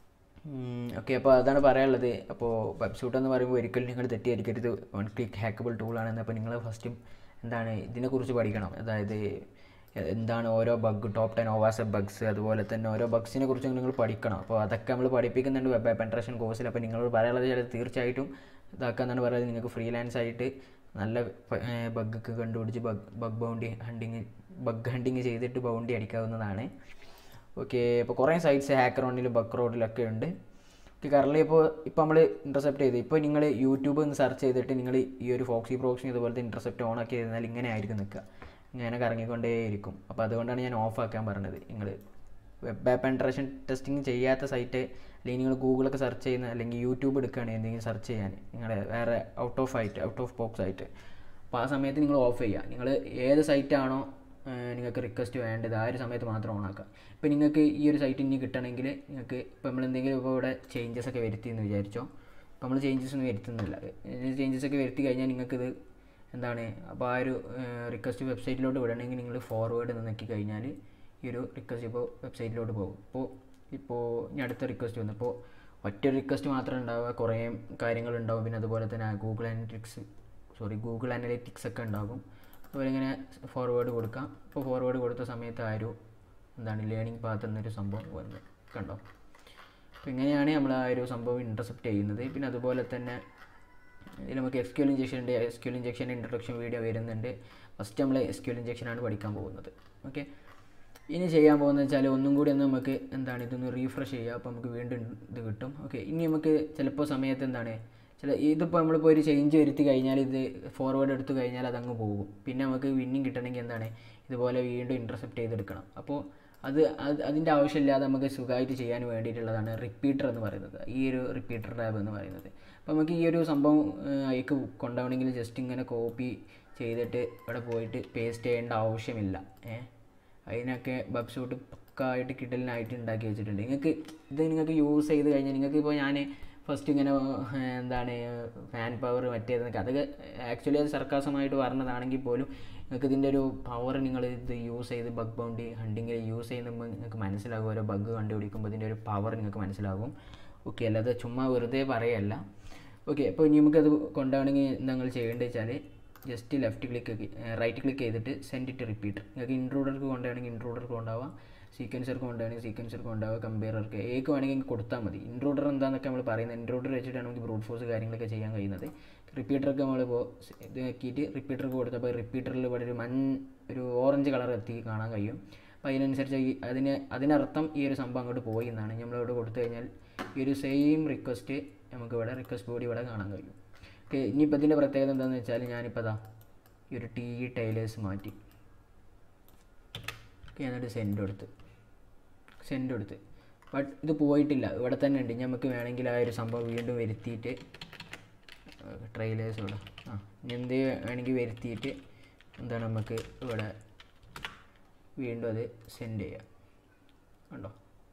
ഓക്കെ അപ്പോൾ അതാണ് പറയാനുള്ളത് അപ്പോൾ വെബ്സൂട്ട് എന്ന് പറയുമ്പോൾ ഒരിക്കലും നിങ്ങൾ തെറ്റിദ്ധരിക്കരുത് വൺ ക്ലിക്ക് ഹാക്കബിൾ ടൂളാണെന്ന് അപ്പോൾ നിങ്ങൾ ഫസ്റ്റും എന്താണ് ഇതിനെക്കുറിച്ച് പഠിക്കണം അതായത് എന്താണ് ഓരോ ബഗ് ടോപ്പ് ടെൻ ഓവാസ ബഗ്സ് അതുപോലെ തന്നെ ഓരോ ബഗ്സിനെ കുറിച്ച് നിങ്ങൾ പഠിക്കണം അപ്പോൾ അതൊക്കെ നമ്മൾ പഠിപ്പിക്കുന്നുണ്ട് വെബ് പെൻട്രേഷൻ കോഴ്സിൽ അപ്പോൾ നിങ്ങളോട് പറയാനുള്ളത് ചിലത് തീർച്ചയായിട്ടും ഇതാക്കാന്നാണ് പറയുന്നത് നിങ്ങൾക്ക് ഫ്രീലാൻസ് ആയിട്ട് നല്ല ബഗ്ഗൊക്കെ കണ്ടുപിടിച്ച് bug bug bounty hunting bug hunting ചെയ്തിട്ട് ബൗണ്ടി അടിക്കാവുന്നതാണ് ഓക്കെ ഇപ്പോൾ കുറേ സൈറ്റ്സ് ഹാക്കർ ഓണിലും ബക്ക് റോഡിലൊക്കെ ഉണ്ട് ഓക്കെ കറലി ഇപ്പോൾ ഇപ്പോൾ നമ്മൾ ഇൻ്റർസെപ്റ്റ് ചെയ്ത് ഇപ്പോൾ നിങ്ങൾ യൂട്യൂബ് ഒന്ന് സെർച്ച് ചെയ്തിട്ട് നിങ്ങൾ ഈ ഒരു ഫോക്സി പ്രോക്സിങ് ഇതുപോലത്തെ ഇൻ്റർസെപ്റ്റ് ഓൺ ആക്കി കഴിഞ്ഞാൽ ഇങ്ങനെ ആയിരിക്കും നിൽക്കുക ഇങ്ങനെ കറങ്ങിക്കൊണ്ടേയിരിക്കും അപ്പോൾ അതുകൊണ്ടാണ് ഞാൻ ഓഫ് ആക്കാൻ പറഞ്ഞത് നിങ്ങൾ വെബ് ആപ്പ് പെൻട്രേഷൻ ടെസ്റ്റിംഗ് ചെയ്യാത്ത സൈറ്റ് അല്ലെങ്കിൽ നിങ്ങൾ ഗൂഗിളൊക്കെ സെർച്ച് ചെയ്യുന്ന അല്ലെങ്കിൽ യൂട്യൂബ് എടുക്കുകയാണ് എന്തെങ്കിലും സെർച്ച് ചെയ്യാൻ നിങ്ങളുടെ വേറെ ഔട്ട് ഓഫ് ആയിട്ട് ഔട്ട് ഓഫ് ബോക്സ് ആയിട്ട് അപ്പോൾ ആ സമയത്ത് നിങ്ങൾ ഓഫ് ചെയ്യുക നിങ്ങൾ ഏത് സൈറ്റാണോ നിങ്ങൾക്ക് റിക്വസ്റ്റ് വേണ്ടത് ആ ഒരു സമയത്ത് മാത്രം ഓൺ ആക്കുക ഇപ്പോൾ നിങ്ങൾക്ക് ഈ ഒരു സൈറ്റ് ഇനി കിട്ടണമെങ്കിൽ നിങ്ങൾക്ക് ഇപ്പോൾ നമ്മൾ എന്തെങ്കിലും ഇപ്പോൾ ഇവിടെ ചേഞ്ചസ് ഒക്കെ വരുത്തി എന്ന് വിചാരിച്ചോ ഇപ്പോൾ നമ്മൾ ചേഞ്ചസ് ഒന്നും വരുത്തുന്നില്ല ചേഞ്ചസ് ഒക്കെ വരുത്തി കഴിഞ്ഞാൽ നിങ്ങൾക്കിത് എന്താണ് അപ്പോൾ ആ ഒരു റിക്വസ്റ്റ് വെബ്സൈറ്റിലോട്ട് വിടണമെങ്കിൽ നിങ്ങൾ ഫോർവേഡ് നോക്കി കഴിഞ്ഞാൽ ഈ ഒരു റിക്വസ്റ്റ് ഇപ്പോൾ വെബ്സൈറ്റിലോട്ട് പോകും ഇപ്പോൾ ഇപ്പോൾ ഇനി അടുത്ത റിക്വസ്റ്റ് വന്നു ഇപ്പോൾ ഒറ്റ റിക്വസ്റ്റ് മാത്രമേ ഉണ്ടാവുക കുറേ കാര്യങ്ങളുണ്ടാവും പിന്നെ അതുപോലെ തന്നെ Google analytics sorry Google analytics ഒക്കെ ഉണ്ടാകും അതുപോലെ ഇങ്ങനെ ഫോർവേഡ് കൊടുക്കാം ഇപ്പോൾ ഫോർവേഡ് കൊടുത്ത സമയത്ത് ആ ഒരു എന്താണ് ലേണിംഗ് പാത്ത് എന്നൊരു സംഭവം വന്നത് കണ്ടോ അപ്പോൾ ഇങ്ങനെയാണ് നമ്മൾ ആ ഒരു സംഭവം ഇൻ്റർസെപ്റ്റ് ചെയ്യുന്നത് പിന്നെ അതുപോലെ തന്നെ ഇതിൽ നമുക്ക് എസ് ക്യു എൽ ഇഞ്ചക്ഷൻ ഉണ്ട് എസ് ക്യു എൽ ഇഞ്ചക്ഷൻ്റെ ഇൻട്രൊഡക്ഷൻ വീഡിയോ വരുന്നുണ്ട് ഫസ്റ്റ് നമ്മൾ എസ് ക്യു എൽ ഇഞ്ചക്ഷനാണ് പഠിക്കാൻ പോകുന്നത് ഓക്കെ ഇനി ചെയ്യാൻ പോകുന്നത് വെച്ചാൽ ഒന്നും കൂടി ഒന്ന് നമുക്ക് എന്താണ് ഇതൊന്ന് റീഫ്രഷ് ചെയ്യുക അപ്പോൾ നമുക്ക് വീണ്ടും ഇത് കിട്ടും ഓക്കെ ഇനി നമുക്ക് ചിലപ്പോൾ സമയത്ത് എന്താണ് ചില ഇതിപ്പോൾ നമ്മളിപ്പോൾ ഒരു ചേഞ്ച് വരുത്തി കഴിഞ്ഞാൽ ഇത് ഫോർവേഡ് എടുത്തു കഴിഞ്ഞാൽ അതങ്ങ് പോകും പിന്നെ നമുക്ക് വിന്നിങ് കിട്ടണമെങ്കിൽ എന്താണ് ഇതുപോലെ വീണ്ടും ഇൻ്റർസെപ്റ്റ് ചെയ്തെടുക്കണം അപ്പോൾ അത് അത് അതിൻ്റെ ആവശ്യമില്ലാതെ നമുക്ക് സുഖമായിട്ട് ചെയ്യാൻ വേണ്ടിയിട്ടുള്ളതാണ് റിപ്പീറ്റർ എന്ന് പറയുന്നത് ഈ ഒരു റിപ്പീറ്റർ ടാബ് എന്ന് പറയുന്നത് അപ്പോൾ നമുക്ക് ഈ ഒരു സംഭവം അതിക്ക് കൊണ്ടുപോകണമെങ്കിൽ ജസ്റ്റ് ഇങ്ങനെ കോപ്പി ചെയ്തിട്ട് ഇവിടെ പോയിട്ട് പേസ്റ്റ് ചെയ്യേണ്ട ആവശ്യമില്ല ഏ അതിനൊക്കെ ബബ്സൂട്ട് പക്കായിട്ട് കിട്ടലിനായിട്ട് ഉണ്ടാക്കി വെച്ചിട്ടുണ്ട് നിങ്ങൾക്ക് ഇത് നിങ്ങൾക്ക് യൂസ് ചെയ്ത് കഴിഞ്ഞാൽ നിങ്ങൾക്ക് ഇപ്പോൾ ഞാൻ ഫസ്റ്റ് ഇങ്ങനെ ഏർ, എന്താണ് ഫാൻ പവർ മറ്റേതെന്നൊക്കെ അതൊക്കെ ആക്ച്വലി അത് സർക്കാസമായിട്ട് പറഞ്ഞതാണെങ്കിൽ പോലും നിങ്ങൾക്ക് ഇതിൻ്റെ ഒരു പവർ നിങ്ങൾ ഇത് യൂസ് ചെയ്ത് ബഗ് ബൗണ്ടി ഹണ്ടിങ്ങിൽ യൂസ് ചെയ്യുമ്പോൾ നിങ്ങൾക്ക് മനസ്സിലാകും ഓരോ ബഗ് കണ്ടുപിടിക്കുമ്പോൾ ഇതിൻ്റെ ഒരു പവർ നിങ്ങൾക്ക് മനസ്സിലാകും ഓക്കെ അല്ലാതെ ചുമ്മാ വെറുതെ പറയല്ല ഓക്കെ അപ്പോൾ ഇനി നമുക്കത് കൊണ്ടുപോകണമെങ്കിൽ എന്താ നിങ്ങൾ ചെയ്യേണ്ടത് വെച്ചാൽ just left click right click ചെയ്തിട്ട് സെൻഡ് ഇറ്റ് റിപ്പീറ്റ് നിങ്ങൾക്ക് ഇൻട്രൂഡർക്ക് കൊണ്ടുപോകണമെങ്കിൽ ഇൻട്രൂഡർക്ക് കൊണ്ടുപോകാം സീക്വൻസർക്ക് കൊണ്ടുപോകണമെങ്കിൽ സീക്വൻസർക്ക് കൊണ്ടുപോകാം കമ്പയറർക്ക് ഏക്ക് വേണമെങ്കിൽ കൊടുത്താൽ മതി ഇൻട്രൂഡർ എന്താണെന്നൊക്കെ നമ്മൾ പറയുന്നത് ഇൻട്രൂഡർ വെച്ചിട്ടാണ് നമുക്ക് ബ്രൂട്ട് ഫോഴ്സ് കാര്യങ്ങളൊക്കെ ചെയ്യാൻ കഴിയുന്നത് റിപ്പീറ്ററൊക്കെ നമ്മളിപ്പോൾ ഇത് ആക്കിയിട്ട് റിപ്പീറ്റർക്ക് കൊടുത്തപ്പോൾ റിപ്പീറ്ററിൽ ഇവിടെ ഒരു മൺ ഒരു ഓറഞ്ച് കളർ എത്തി കാണാൻ കഴിയും അപ്പോൾ അതിനനുസരിച്ച് ഈ അതിന് അതിനർത്ഥം ഈ ഒരു സംഭവം അങ്ങോട്ട് പോയി എന്നാണ് നമ്മളിവിടെ കൊടുത്തു കഴിഞ്ഞാൽ ഈ ഒരു സെയിം റിക്വസ്റ്റ് നമുക്ക് ഇവിടെ റിക്വസ്റ്റ് ബോഡി ഇവിടെ കാണാൻ കഴിയും ഓക്കെ ഇനിയിപ്പോൾ ഇതിൻ്റെ പ്രത്യേകത എന്താണെന്ന് വെച്ചാൽ ഞാനിപ്പോൾ അതാ ഈ ഒരു ടി ടൈലേഴ്സ് മാറ്റി ഓക്കെ എന്നിട്ട് സെൻഡ് കൊടുത്ത് സെൻഡ് കൊടുത്ത് ബട്ട് ഇത് പോയിട്ടില്ല ഇവിടെ തന്നെ ഉണ്ട് ഇനി നമുക്ക് വേണമെങ്കിൽ ആ ഒരു സംഭവം വീണ്ടും വരുത്തിയിട്ട് ട്രെയിലേഴ്സ് ഇവിടെ ആ ഇനി എന്ത് വേണമെങ്കിൽ വരുത്തിയിട്ട് എന്താണ് നമുക്ക് ഇവിടെ വീണ്ടും അത് സെൻഡ് ചെയ്യാം കണ്ടോ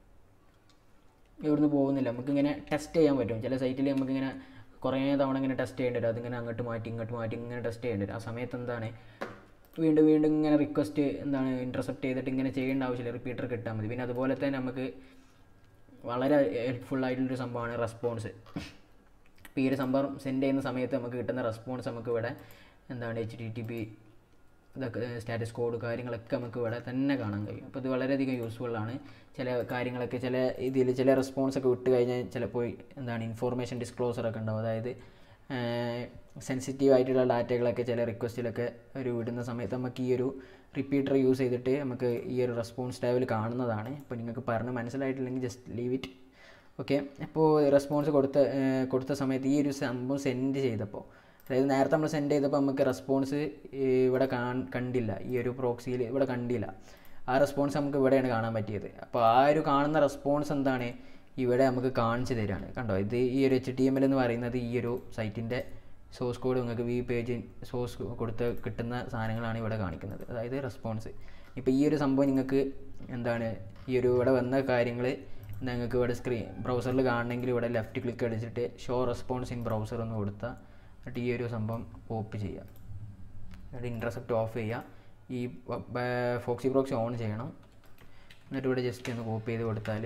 ഇവിടുന്ന് പോകുന്നില്ല നമുക്കിങ്ങനെ ടെസ്റ്റ് ചെയ്യാൻ പറ്റും ചില സൈറ്റിൽ നമുക്കിങ്ങനെ കുറേ തവണ ഇങ്ങനെ ടെസ്റ്റ് ചെയ്യേണ്ടി വരും അതിങ്ങനെ അങ്ങോട്ട് മാറ്റി ഇങ്ങോട്ട് മാറ്റി ഇങ്ങനെ ടെസ്റ്റ് ചെയ്യേണ്ടി വരും ആ സമയത്ത് എന്താണ് വീണ്ടും വീണ്ടും ഇങ്ങനെ റിക്വസ്റ്റ് എന്താണ് ഇൻ്റർസെപ്റ്റ് ചെയ്തിട്ട് ഇങ്ങനെ ചെയ്യേണ്ട ആവശ്യമില്ല റിപ്പീറ്റർ കിട്ടാൽ മതി പിന്നെ അതുപോലെ തന്നെ നമുക്ക് വളരെ ഹെൽപ്ഫുൾ ആയിട്ടുള്ളൊരു സംഭവമാണ് റെസ്പോൺസ് ഇപ്പോൾ ഈ ഒരു സംഭവം സെൻഡ് ചെയ്യുന്ന സമയത്ത് നമുക്ക് കിട്ടുന്ന റെസ്പോൺസ് നമുക്ക് ഇവിടെ എന്താണ് എച്ച് ടി ടി പി ഇതൊക്കെ സ്റ്റാറ്റസ് കോഡ് കാര്യങ്ങളൊക്കെ നമുക്ക് ഇവിടെ തന്നെ കാണാൻ കഴിയും അപ്പോൾ ഇത് വളരെയധികം യൂസ്ഫുൾ ആണ് ചില കാര്യങ്ങളൊക്കെ ചില ഇതിൽ ചില റെസ്പോൺസ് ഒക്കെ വിട്ട് കഴിഞ്ഞാൽ ചിലപ്പോൾ എന്താണ് ഇൻഫോർമേഷൻ ഡിസ്ക്ലോസർ ഒക്കെ ഉണ്ടാവും അതായത് സെൻസിറ്റീവ് ആയിട്ടുള്ള ഡാറ്റകളൊക്കെ ചില റിക്വസ്റ്റിലൊക്കെ ഒരു വിടുന്ന സമയത്ത് നമുക്ക് ഈ ഒരു റിപ്പീറ്റർ യൂസ് ചെയ്തിട്ട് നമുക്ക് ഈ ഒരു റെസ്പോൺസ് ടാബിൽ കാണുന്നതാണ് അപ്പോൾ നിങ്ങൾക്ക് പറഞ്ഞ് മനസ്സിലായിട്ടില്ലെങ്കിൽ ജസ്റ്റ് ലീവ് ഇറ്റ് ഓക്കെ അപ്പോൾ റെസ്പോൺസ് കൊടുത്ത ഏർ കൊടുത്ത സമയത്ത് ഈ ഒരു സംഭവം സെൻഡ് ചെയ്തപ്പോൾ അതായത് നേരത്തെ നമ്മൾ സെൻഡ് ചെയ്തപ്പോൾ നമുക്ക് റെസ്പോൺസ് ഇവിടെ കാൺ കണ്ടില്ല ഈ ഒരു പ്രോക്സിയിൽ ഇവിടെ കണ്ടില്ല ആ റെസ്പോൺസ് നമുക്ക് ഇവിടെയാണ് കാണാൻ പറ്റിയത് അപ്പോൾ ആ ഒരു കാണുന്ന റെസ്പോൺസ് എന്താണ് ഇവിടെ നമുക്ക് കാണിച്ചു തരികയാണ് കണ്ടോ ഇത് ഈ ഒരു എച്ച് ടി എം എൽ എന്ന് പറയുന്നത് ഈ ഒരു സൈറ്റിൻ്റെ സോഴ്സ് കോഡ് നിങ്ങൾക്ക് വി പേജ് സോഴ്സ് കൊടുത്ത് കിട്ടുന്ന സാധനങ്ങളാണ് ഇവിടെ കാണിക്കുന്നത് അതായത് റെസ്പോൺസ് ഇപ്പോൾ ഈ ഒരു സംഭവം നിങ്ങൾക്ക് എന്താണ് ഈ ഒരു ഇവിടെ വന്ന കാര്യങ്ങൾ നിങ്ങൾക്ക് ഇവിടെ സ്ക്രീൻ ബ്രൗസറിൽ കാണണമെങ്കിൽ ഇവിടെ ലെഫ്റ്റ് ക്ലിക്ക് അടിച്ചിട്ട് ഷോ റെസ്പോൺസ് ഇൻ ബ്രൗസർ എന്ന് കൊടുത്താൽ എന്നിട്ട് ഈ ഒരു സംഭവം പോപ്പ് ചെയ്യുക എന്നിട്ട് ഇൻറ്റർസെപ്റ്റ് ഓഫ് ചെയ്യുക ഈ ഫോക്സി പ്രോക്സി ഓൺ ചെയ്യണം എന്നിട്ട് ഇവിടെ ജസ്റ്റ് ഒന്ന് കോപ്പി ചെയ്ത് കൊടുത്താൽ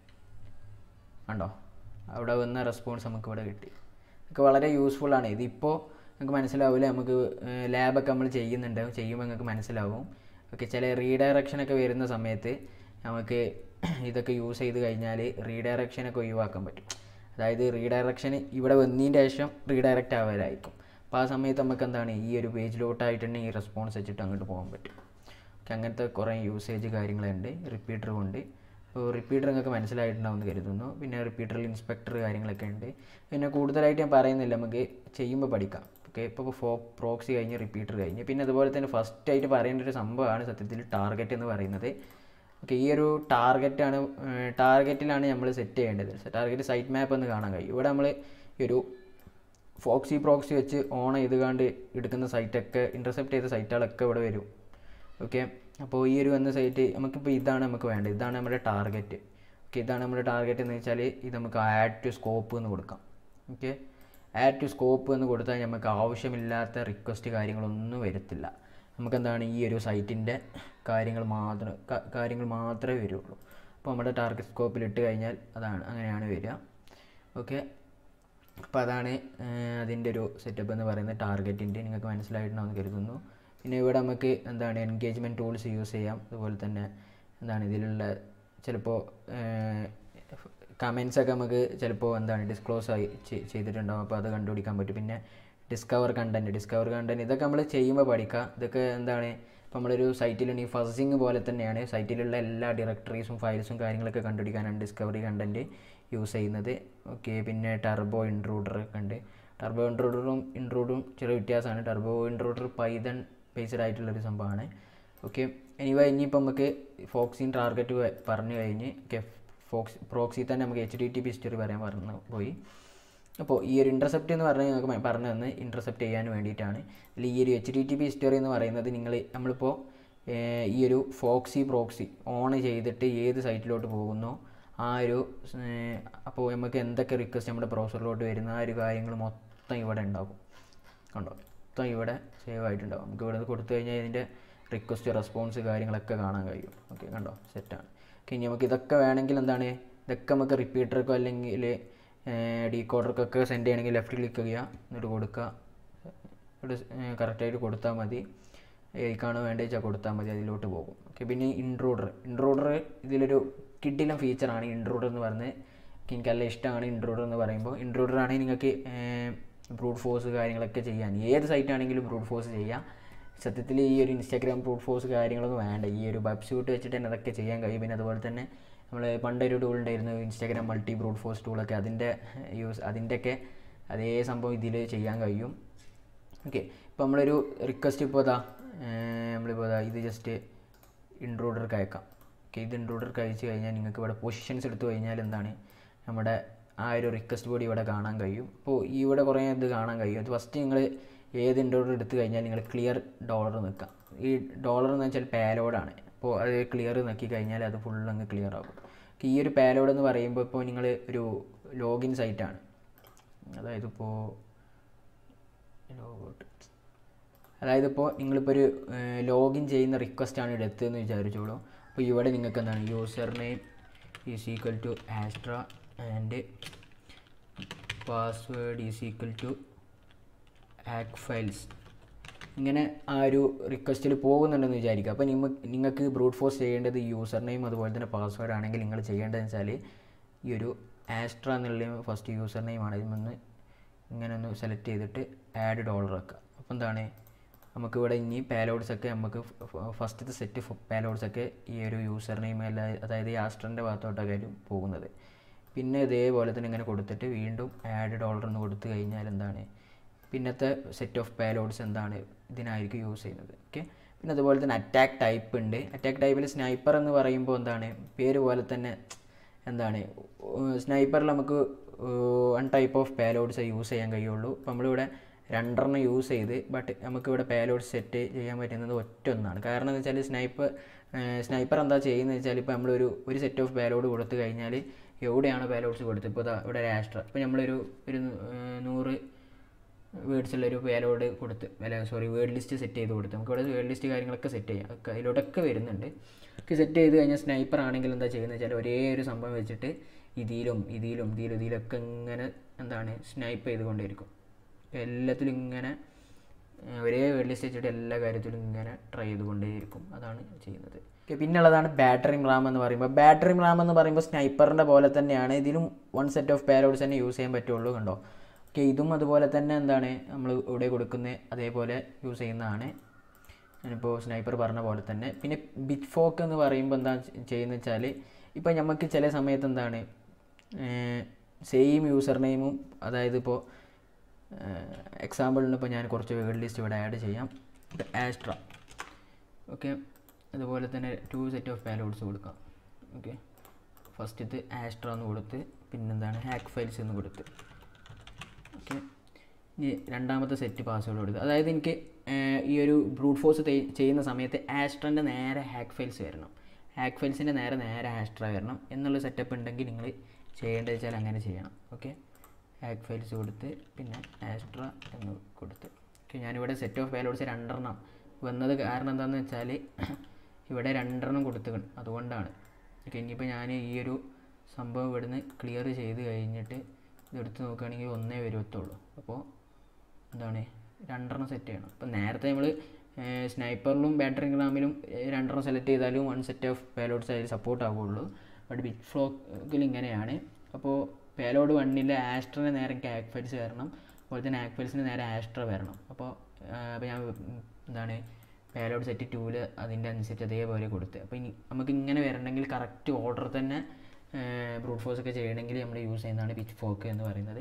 കണ്ടോ അവിടെ വന്ന റെസ്പോൺസ് നമുക്ക് ഇവിടെ കിട്ടി ഒക്കെ വളരെ യൂസ്ഫുൾ ആണ് ഇതിപ്പോൾ നിങ്ങൾക്ക് മനസ്സിലാവില്ല നമുക്ക് ലാബൊക്കെ നമ്മൾ ചെയ്യുന്നുണ്ട് ചെയ്യുമ്പോൾ നിങ്ങൾക്ക് മനസ്സിലാവും ഓക്കെ ചില റീഡയറക്ഷനൊക്കെ വരുന്ന സമയത്ത് നമുക്ക് ഇതൊക്കെ യൂസ് ചെയ്ത് കഴിഞ്ഞാൽ റീഡയറക്ഷനൊക്കെ ഒഴിവാക്കാൻ പറ്റും അതായത് റീഡയറക്ഷൻ ഇവിടെ വന്നതിൻ്റെ ശേഷം റീഡയറക്റ്റ് ആവാനായിരിക്കും അപ്പോൾ ആ സമയത്ത് നമുക്ക് എന്താണ് ഈ ഒരു പേജിലോട്ടായിട്ട് തന്നെ ഈ റെസ്പോൺസ് വെച്ചിട്ട് അങ്ങോട്ട് പോകാൻ പറ്റും ഓക്കെ അങ്ങനത്തെ കുറേ യൂസേജ് കാര്യങ്ങളുണ്ട് റിപ്പീറ്റർ കൊണ്ട് അപ്പോൾ റിപ്പീറ്റർ നിങ്ങൾക്ക് മനസ്സിലായിട്ടുണ്ടാവുമെന്ന് കരുതുന്നു പിന്നെ റിപ്പീറ്ററിൽ ഇൻസ്പെക്ടർ കാര്യങ്ങളൊക്കെ ഉണ്ട് പിന്നെ കൂടുതലായിട്ട് ഞാൻ പറയുന്നില്ല നമുക്ക് ചെയ്യുമ്പോൾ പഠിക്കാം ഓക്കെ ഇപ്പോൾ ഫോ പ്രോക്സി കഴിഞ്ഞ് റിപ്പീറ്റർ കഴിഞ്ഞ് പിന്നെ അതുപോലെ തന്നെ ഫസ്റ്റ് ആയിട്ട് പറയേണ്ട ഒരു സംഭവമാണ് സത്യത്തിൽ ടാർഗറ്റ് എന്ന് പറയുന്നത് ഓക്കെ ഈ ഒരു ടാർഗറ്റാണ് ടാർഗറ്റിലാണ് നമ്മൾ സെറ്റ് ചെയ്യേണ്ടത് ടാർഗറ്റ് സൈറ്റ് മാപ്പ് എന്ന് കാണാൻ കഴിയും ഇവിടെ നമ്മൾ ഈ ഒരു ഫോക്സി പ്രോക്സി വെച്ച് ഓൺ ചെയ്ത് കണ്ട് എടുക്കുന്ന സൈറ്റൊക്കെ ഇൻ്റർസെപ്റ്റ് ചെയ്ത സൈറ്റുകളൊക്കെ ഇവിടെ വരും ഓക്കെ അപ്പോൾ ഈ ഒരു വന്ന സൈറ്റ് നമുക്കിപ്പോൾ ഇതാണ് നമുക്ക് വേണ്ടത് ഇതാണ് നമ്മുടെ ടാർഗറ്റ് ഓക്കെ ഇതാണ് നമ്മുടെ ടാർഗറ്റ് എന്ന് വെച്ചാൽ ഇത് നമുക്ക് ആഡ് ടു സ്കോപ്പ് എന്ന് കൊടുക്കാം ഓക്കെ ആഡ് ടു സ്കോപ്പ് എന്ന് കൊടുത്താൽ നമുക്ക് ആവശ്യമില്ലാത്ത റിക്വസ്റ്റ് കാര്യങ്ങളൊന്നും വരത്തില്ല നമുക്കെന്താണ് ഈ ഒരു സൈറ്റിൻ്റെ കാര്യങ്ങൾ മാത്രം ക- കാര്യങ്ങൾ മാത്രമേ വരുള്ളൂ അപ്പോൾ നമ്മുടെ ടാർഗറ്റ് സ്കോപ്പിൽ ഇട്ട് കഴിഞ്ഞാൽ അതാണ് അങ്ങനെയാണ് വരിക ഓക്കെ അപ്പോൾ അതാണ് അതിൻ്റെ ഒരു സെറ്റപ്പ് എന്ന് പറയുന്നത് ടാർഗറ്റിൻ്റെ നിങ്ങൾക്ക് മനസ്സിലായിട്ടുണ്ടാവുമെന്ന് കരുതുന്നു പിന്നെ ഇവിടെ നമുക്ക് എന്താണ് എൻഗേജ്മെൻറ്റ് ടൂൾസ് യൂസ് ചെയ്യാം അതുപോലെ തന്നെ എന്താണ് ഇതിലുള്ള ചിലപ്പോൾ കമൻസ് ഒക്കെ നമുക്ക് ചിലപ്പോൾ എന്താണ് ഡിസ്ക്ലോസ് ആയി ചെ- ചെയ്തിട്ടുണ്ടാവും അപ്പോൾ അത് കണ്ടുപിടിക്കാൻ പറ്റും പിന്നെ ഡിസ്കവർ കണ്ടൻറ്റ് ഡിസ്കവർ കണ്ടൻറ്റ് ഇതൊക്കെ നമ്മൾ ചെയ്യുമ്പോൾ പഠിക്കുക ഇതൊക്കെ എന്താണ് ഇപ്പോൾ നമ്മളൊരു സൈറ്റിലുണ്ട് ഈ ഫസിങ് പോലെ തന്നെയാണ് സൈറ്റിലുള്ള എല്ലാ ഡയറക്ടറീസും ഫയൽസും കാര്യങ്ങളൊക്കെ കണ്ടുപിടിക്കാനാണ് ഡിസ്കവറി കണ്ടൻറ്റ് യൂസ് ചെയ്യുന്നത് ഓക്കെ പിന്നെ ടർബോ ഇൻട്രൂഡർ ഒക്കെ ഉണ്ട് ടർബോ ഇൻട്രൂഡറും ഇൻട്രൂഡും ചെറിയ വ്യത്യാസമാണ് ടർബോ ഇൻട്രൂഡർ പൈതൺ ബേസ്ഡ് ആയിട്ടുള്ളൊരു സംഭവമാണ് ഓക്കെ എനിവേ ഇനിയിപ്പോൾ നമുക്ക് ഫോക്സിൻ ടാർഗറ്റ് പറഞ്ഞു കഴിഞ്ഞ് ഫോക്സ് പ്രോക്സി തന്നെ നമുക്ക് H T T P history പറയാൻ പറഞ്ഞു പോയി അപ്പോൾ ഈ ഒരു ഇൻ്റർസെപ്റ്റ് എന്ന് പറഞ്ഞാൽ നിങ്ങൾക്ക് മ- പറഞ്ഞു തന്ന് ഇൻ്റർസെപ്റ്റ് ചെയ്യാൻ വേണ്ടിയിട്ടാണ് ഇതിൽ ഈ ഒരു H T T P history എന്ന് പറയുന്നത് നിങ്ങൾ നമ്മളിപ്പോൾ ഏർ, ഈ ഒരു ഫോക്സി പ്രോക്സി ഓൺ ചെയ്തിട്ട് ഏത് സൈറ്റിലോട്ട് പോകുന്നോ ആ ഒരു ഏർ, അപ്പോൾ നമുക്ക് എന്തൊക്കെ റിക്വസ്റ്റ് നമ്മുടെ ബ്രൗസറിലോട്ട് വരുന്ന ആ ഒരു കാര്യങ്ങൾ മൊത്തം ഇവിടെ ഉണ്ടാകും കണ്ടോ മൊത്തം ഇവിടെ സേവ് ആയിട്ടുണ്ടാവും നമുക്ക് ഇവിടെ നിന്ന് കൊടുത്തു കഴിഞ്ഞാൽ ഇതിൻ്റെ റിക്വസ്റ്റ് റെസ്പോൺസ് കാര്യങ്ങളൊക്കെ കാണാൻ കഴിയും ഓക്കെ കണ്ടോ സെറ്റാണ് ഓക്കെ ഇനി നമുക്ക് ഇതൊക്കെ വേണമെങ്കിൽ എന്താണ് ഇതൊക്കെ നമുക്ക് റിപ്പീറ്റർക്കോ അല്ലെങ്കിൽ ഡീകോഡർക്കൊക്കെ സെൻഡ് ചെയ്യണമെങ്കിൽ ലെഫ്റ്റ് ക്ലിക്ക് ചെയ്യുക എന്നിട്ട് കൊടുക്കുക ഇവിടെ കറക്റ്റായിട്ട് കൊടുത്താൽ മതി ഏക്കാണ് വേണ്ടത് വെച്ചാൽ കൊടുത്താൽ മതി അതിലോട്ട് പോകും ഓക്കെ പിന്നെ ഇൻട്രൂഡർ ഇൻട്രൂഡർ ഇതിലൊരു കിഡിലും ഫീച്ചറാണ് ഇൻട്രൂഡർ എന്ന് പറഞ്ഞ് എനിക്ക് നല്ല ഇഷ്ടമാണ് ഇൻട്രൂഡർ എന്ന് പറയുമ്പോൾ ഇൻട്രൂഡർ ആണെങ്കിൽ നിങ്ങൾക്ക് ബ്രൂട്ട് ഫോഴ്സ് കാര്യങ്ങളൊക്കെ ചെയ്യാൻ ഏത് സൈറ്റ് ആണെങ്കിലും ബ്രൂട്ട് ഫോഴ്സ് ചെയ്യാം സത്യത്തിൽ ഈ ഒരു ഇൻസ്റ്റാഗ്രാം ബ്രൂട്ട് ഫോഴ്സ് കാര്യങ്ങളൊന്നും വേണ്ട ഈ ഒരു വെബ് സ്യൂട്ട് വെച്ചിട്ട് തന്നെ അതൊക്കെ ചെയ്യാൻ കഴിയും പിന്നെ അതുപോലെ തന്നെ നമ്മൾ പണ്ടൊരു ടൂൾ ഉണ്ടായിരുന്നു ഇൻസ്റ്റാഗ്രാം മൾട്ടി ബ്രൂട്ട് ഫോഴ്സ് ടൂളൊക്കെ അതിൻ്റെ യൂസ് അതിൻ്റെയൊക്കെ അതേ സംഭവം ഇതിൽ ചെയ്യാൻ കഴിയും ഓക്കെ ഇപ്പോൾ നമ്മളൊരു റിക്വസ്റ്റ് ഇപ്പോൾ ഇതാ നമ്മളിപ്പോൾ ഇതാ ഇത് ജസ്റ്റ് ഇൻട്രൂഡർക്ക് അയക്കാം ഓക്കെ ഇത് ഇൻട്രൂഡർക്ക് അയച്ചു കഴിഞ്ഞാൽ നിങ്ങൾക്ക് ഇവിടെ പൊസിഷൻസ് എടുത്തു കഴിഞ്ഞാൽ എന്താണ് നമ്മുടെ ആ ഒരു റിക്വസ്റ്റ് ബോഡി ഇവിടെ കാണാൻ കഴിയും അപ്പോൾ ഇവിടെ കുറേ ഇത് കാണാൻ കഴിയും അത് ഫസ്റ്റ് നിങ്ങൾ ഏത് ഇൻട്രൂഡർ എടുത്തു കഴിഞ്ഞാൽ നിങ്ങൾ ക്ലിയർ ഡോളർ നിൽക്കാം ഈ ഡോളർ എന്ന് വെച്ചാൽ പാലോഡാണ് അപ്പോൾ അത് ക്ലിയർ നോക്കി കഴിഞ്ഞാൽ അത് ഫുൾ അങ്ങ് ക്ലിയർ ആകും ഈ ഒരു പാലോഡ് എന്ന് പറയുമ്പോൾ ഇപ്പോൾ നിങ്ങൾ ഒരു ലോഗിൻ സൈറ്റാണ് അതായത് ഇപ്പോൾ ലോഗൗട്ട് അതായത് ഇപ്പോൾ നിങ്ങളിപ്പോൾ ഒരു ലോഗിൻ ചെയ്യുന്ന റിക്വസ്റ്റ് ആണ് എടുത്തതെന്ന് വിചാരിച്ചോളൂ അപ്പോൾ ഇവിടെ നിങ്ങൾക്ക് എന്താണ് user name is equal to Astra and password is equal to hack files ഇങ്ങനെ ആ ഒരു റിക്വസ്റ്റിൽ പോകുന്നുണ്ടെന്ന് വിചാരിക്കുക അപ്പോൾ നിങ്ങൾ നിങ്ങൾക്ക് ബ്രൂട്ട് ഫോഴ്സ് ചെയ്യേണ്ടത് യൂസർ നെയിം അതുപോലെ തന്നെ പാസ്വേഡ് ആണെങ്കിൽ നിങ്ങൾ ചെയ്യേണ്ടതെന്ന് വെച്ചാൽ ഈ ഒരു ആസ്ട്ര എന്നുള്ള ഫസ്റ്റ് യൂസർ നെയിമാണ് ഇതിൽ നിന്ന് ഇങ്ങനെ ഒന്ന് സെലക്ട് ചെയ്തിട്ട് ആഡ് ഡോളർ വെക്കുക അപ്പോൾ എന്താണ് നമുക്ക് ഇവിടെ ഇനി പാലോഡ്സ് ഒക്കെ നമുക്ക് ഫസ്റ്റത്തെ സെറ്റ് പാലോഡ്സ് ഒക്കെ ഈ ഒരു യൂസർ നെയിം അല്ല അതായത് ഈ ആസ്ട്രൻ്റെ ഭാഗത്തോട്ടൊക്കെയായാലും പോകുന്നത് പിന്നെ ഇതേപോലെ തന്നെ ഇങ്ങനെ കൊടുത്തിട്ട് വീണ്ടും ആഡ് ഡോളർ എന്ന് കൊടുത്തു കഴിഞ്ഞാൽ എന്താണ് പിന്നത്തെ സെറ്റ് ഓഫ് പാലോഡ്സ് എന്താണ് ഇതിനായിരിക്കും യൂസ് ചെയ്യുന്നത് ഓക്കെ പിന്നെ അതുപോലെ തന്നെ അറ്റാക്ക് ടൈപ്പ് ഉണ്ട് അറ്റാക്ക് ടൈപ്പിൽ സ്നൈപ്പർ എന്ന് പറയുമ്പോൾ എന്താണ് പേര് പോലെ തന്നെ എന്താണ് സ്നൈപ്പറിൽ നമുക്ക് one type of payloads use ചെയ്യാൻ കഴിയുള്ളൂ അപ്പോൾ നമ്മളിവിടെ രണ്ടെണ്ണം യൂസ് ചെയ്ത് ബട്ട് നമുക്കിവിടെ പാലോഡ് സെറ്റ് ചെയ്യാൻ പറ്റുന്നത് ഒറ്റ ഒന്നാണ് കാരണം എന്ന് വെച്ചാൽ സ്നൈപ്പർ സ്നൈപ്പർ എന്താ ചെയ്യുന്നത് വെച്ചാൽ ഇപ്പോൾ നമ്മളൊരു ഒരു സെറ്റ് ഓഫ് പാലോഡ് കൊടുത്തു കഴിഞ്ഞാൽ എവിടെയാണ് പാലോഡ്സ് കൊടുത്തത് ഇപ്പോൾ ദാ ഇവിടെ രാഷ്ട്ര ഇപ്പോൾ നമ്മളൊരു ഒരു ഏർ നൂറ് വേർഡ്സുള്ള ഒരു പേലോഡ് കൊടുത്ത് അല്ല സോറി വേർഡ് ലിസ്റ്റ് സെറ്റ് ചെയ്ത് കൊടുത്ത് നമുക്ക് ഇവിടെ വേർഡ് ലിസ്റ്റ് കാര്യങ്ങളൊക്കെ സെറ്റ് ചെയ്യാം ഒക്കെ അതിലോട്ടൊക്കെ വരുന്നുണ്ട് ഒക്കെ സെറ്റ് ചെയ്ത് കഴിഞ്ഞാൽ സ്നൈപ്പർ ആണെങ്കിൽ എന്താ ചെയ്യുന്നത് വെച്ചാൽ ഒരേ ഒരു സംഭവം വെച്ചിട്ട് ഇതിലും ഇതിലും ഇതിലും ഇതിലൊക്കെ ഇങ്ങനെ എന്താണ് സ്നൈപ്പ് ചെയ്തുകൊണ്ടിരിക്കും എല്ലാത്തിലും ഇങ്ങനെ ഏർ ഒരേ വേർഡ് ലിസ്റ്റ് വെച്ചിട്ട് എല്ലാ കാര്യത്തിലും ഇങ്ങനെ ട്രൈ ചെയ്തുകൊണ്ടേയിരിക്കും അതാണ് ചെയ്യുന്നത് ഓക്കെ പിന്നുള്ളതാണ് ബാറ്ററി റാം എന്ന് പറയുമ്പോൾ ബാറ്ററി റാം എന്ന് പറയുമ്പോൾ സ്നൈപ്പറിൻ്റെ പോലെ തന്നെയാണ് ഇതിലും വൺ സെറ്റ് ഓഫ് പാരോഡ്സ് തന്നെ യൂസ് ചെയ്യാൻ പറ്റുള്ളൂ കണ്ടോ ഓക്കെ ഇതും അതുപോലെ തന്നെ എന്താണ് നമ്മൾ ഇവിടെ കൊടുക്കുന്ന അതേപോലെ യൂസ് ചെയ്യുന്നതാണ് ഞാനിപ്പോൾ സ്നൈപ്പർ പറഞ്ഞ പോലെ തന്നെ പിന്നെ ബിറ്റ് ഫോക്ക് എന്ന് പറയുമ്പോൾ എന്താ ചെയ്യുന്നത് വെച്ചാൽ ഇപ്പോൾ നമുക്ക് ചില സമയത്ത് എന്താണ് സെയിം യൂസർ നെയിമും അതായത് ഇപ്പോൾ എക്സാമ്പിളിന് ഇപ്പോൾ ഞാൻ കുറച്ച് വേർഡ് ലിസ്റ്റ് ഇവിടെ ആഡ് ചെയ്യാം ആസ്ട്ര ഓക്കെ അതുപോലെ തന്നെ ടു സെറ്റ് ഓഫ് പാലോഡ്സ് കൊടുക്കാം ഓക്കെ ഫസ്റ്റ് ഇത് ആസ്ട്ര എന്ന് കൊടുത്ത് പിന്നെന്താണ് ഹാക്ക് ഫയൽസ് എന്ന് കൊടുത്ത് ഓക്കെ ഇനി രണ്ടാമത്തെ സെറ്റ് പാസ്വേഡ് കൊടുക്കുക അതായത് എനിക്ക് ഏർ, ഈ ഒരു ബ്രൂട്ട് ഫോഴ്സ് ചെയ്യുന്ന സമയത്ത് ആസ്ട്രൻ്റെ നേരെ ഹാക്ക് ഫയൽസ് വരണം ഹാക്ക് ഫയൽസിൻ്റെ നേരെ നേരെ ആസ്ട്ര വരണം എന്നുള്ള സെറ്റപ്പ് ഉണ്ടെങ്കിൽ നിങ്ങൾ ചെയ്യേണ്ടത് വെച്ചാൽ അങ്ങനെ ചെയ്യണം ഓക്കെ ഹാക്ക് ഫയൽസ് കൊടുത്ത് പിന്നെ ആസ്ട്ര എന്ന് കൊടുത്ത് ഓക്കെ ഞാനിവിടെ സെറ്റ് ഓഫ് പാലോഡ്സ് രണ്ടെണ്ണം വന്നത് കാരണം എന്താണെന്ന് വെച്ചാൽ ഇവിടെ രണ്ടെണ്ണം കൊടുത്തു അതുകൊണ്ടാണ് ഓക്കെ ഇനിയിപ്പോൾ ഞാൻ ഈ ഒരു സംഭവം ഇവിടുന്ന് ക്ലിയർ ചെയ്ത് കഴിഞ്ഞിട്ട് ഇതെടുത്ത് നോക്കുകയാണെങ്കിൽ ഒന്നേ വരുത്തുള്ളൂ അപ്പോൾ എന്താണ് രണ്ടെണ്ണം സെറ്റ് ചെയ്യണം അപ്പോൾ നേരത്തെ നമ്മൾ സ്നൈപ്പറിലും ബാറ്ററി ഗ്രാമിലും രണ്ടെണ്ണം സെലക്ട് ചെയ്താലും വൺ സെറ്റ് ഓഫ് പേലോഡ്സ് അതിൽ സപ്പോർട്ട് ആവുകയുള്ളൂ ബട്ട് ബിഗ് ഫ്ലോക്കിൽ ഇങ്ങനെയാണ് അപ്പോൾ പേലോഡ് വണ്ണിലെ ആസ്ട്രന് നേരെ എനിക്ക് ആക്ഫൈൽസ് വരണം അതുപോലെ തന്നെ ആക്ഫൈൽസിന് നേരെ ആസ്ട്ര വരണം അപ്പോൾ അപ്പോൾ ഞാൻ ഉം, എന്താണ് പേലോഡ് സെറ്റ് ടൂവിൽ അതിൻ്റെ അനുസരിച്ച് അതേപോലെ കൊടുത്ത് അപ്പോൾ ഇനി നമുക്ക് ഇങ്ങനെ വരണമെങ്കിൽ കറക്റ്റ് ഓർഡർ തന്നെ ബ്രൂട്ട് ഫോഴ്സ് ഒക്കെ ചെയ്യണമെങ്കിൽ നമ്മൾ യൂസ് ചെയ്യുന്നതാണ് പിച്ച് ഫോക്ക് എന്ന് പറയുന്നത്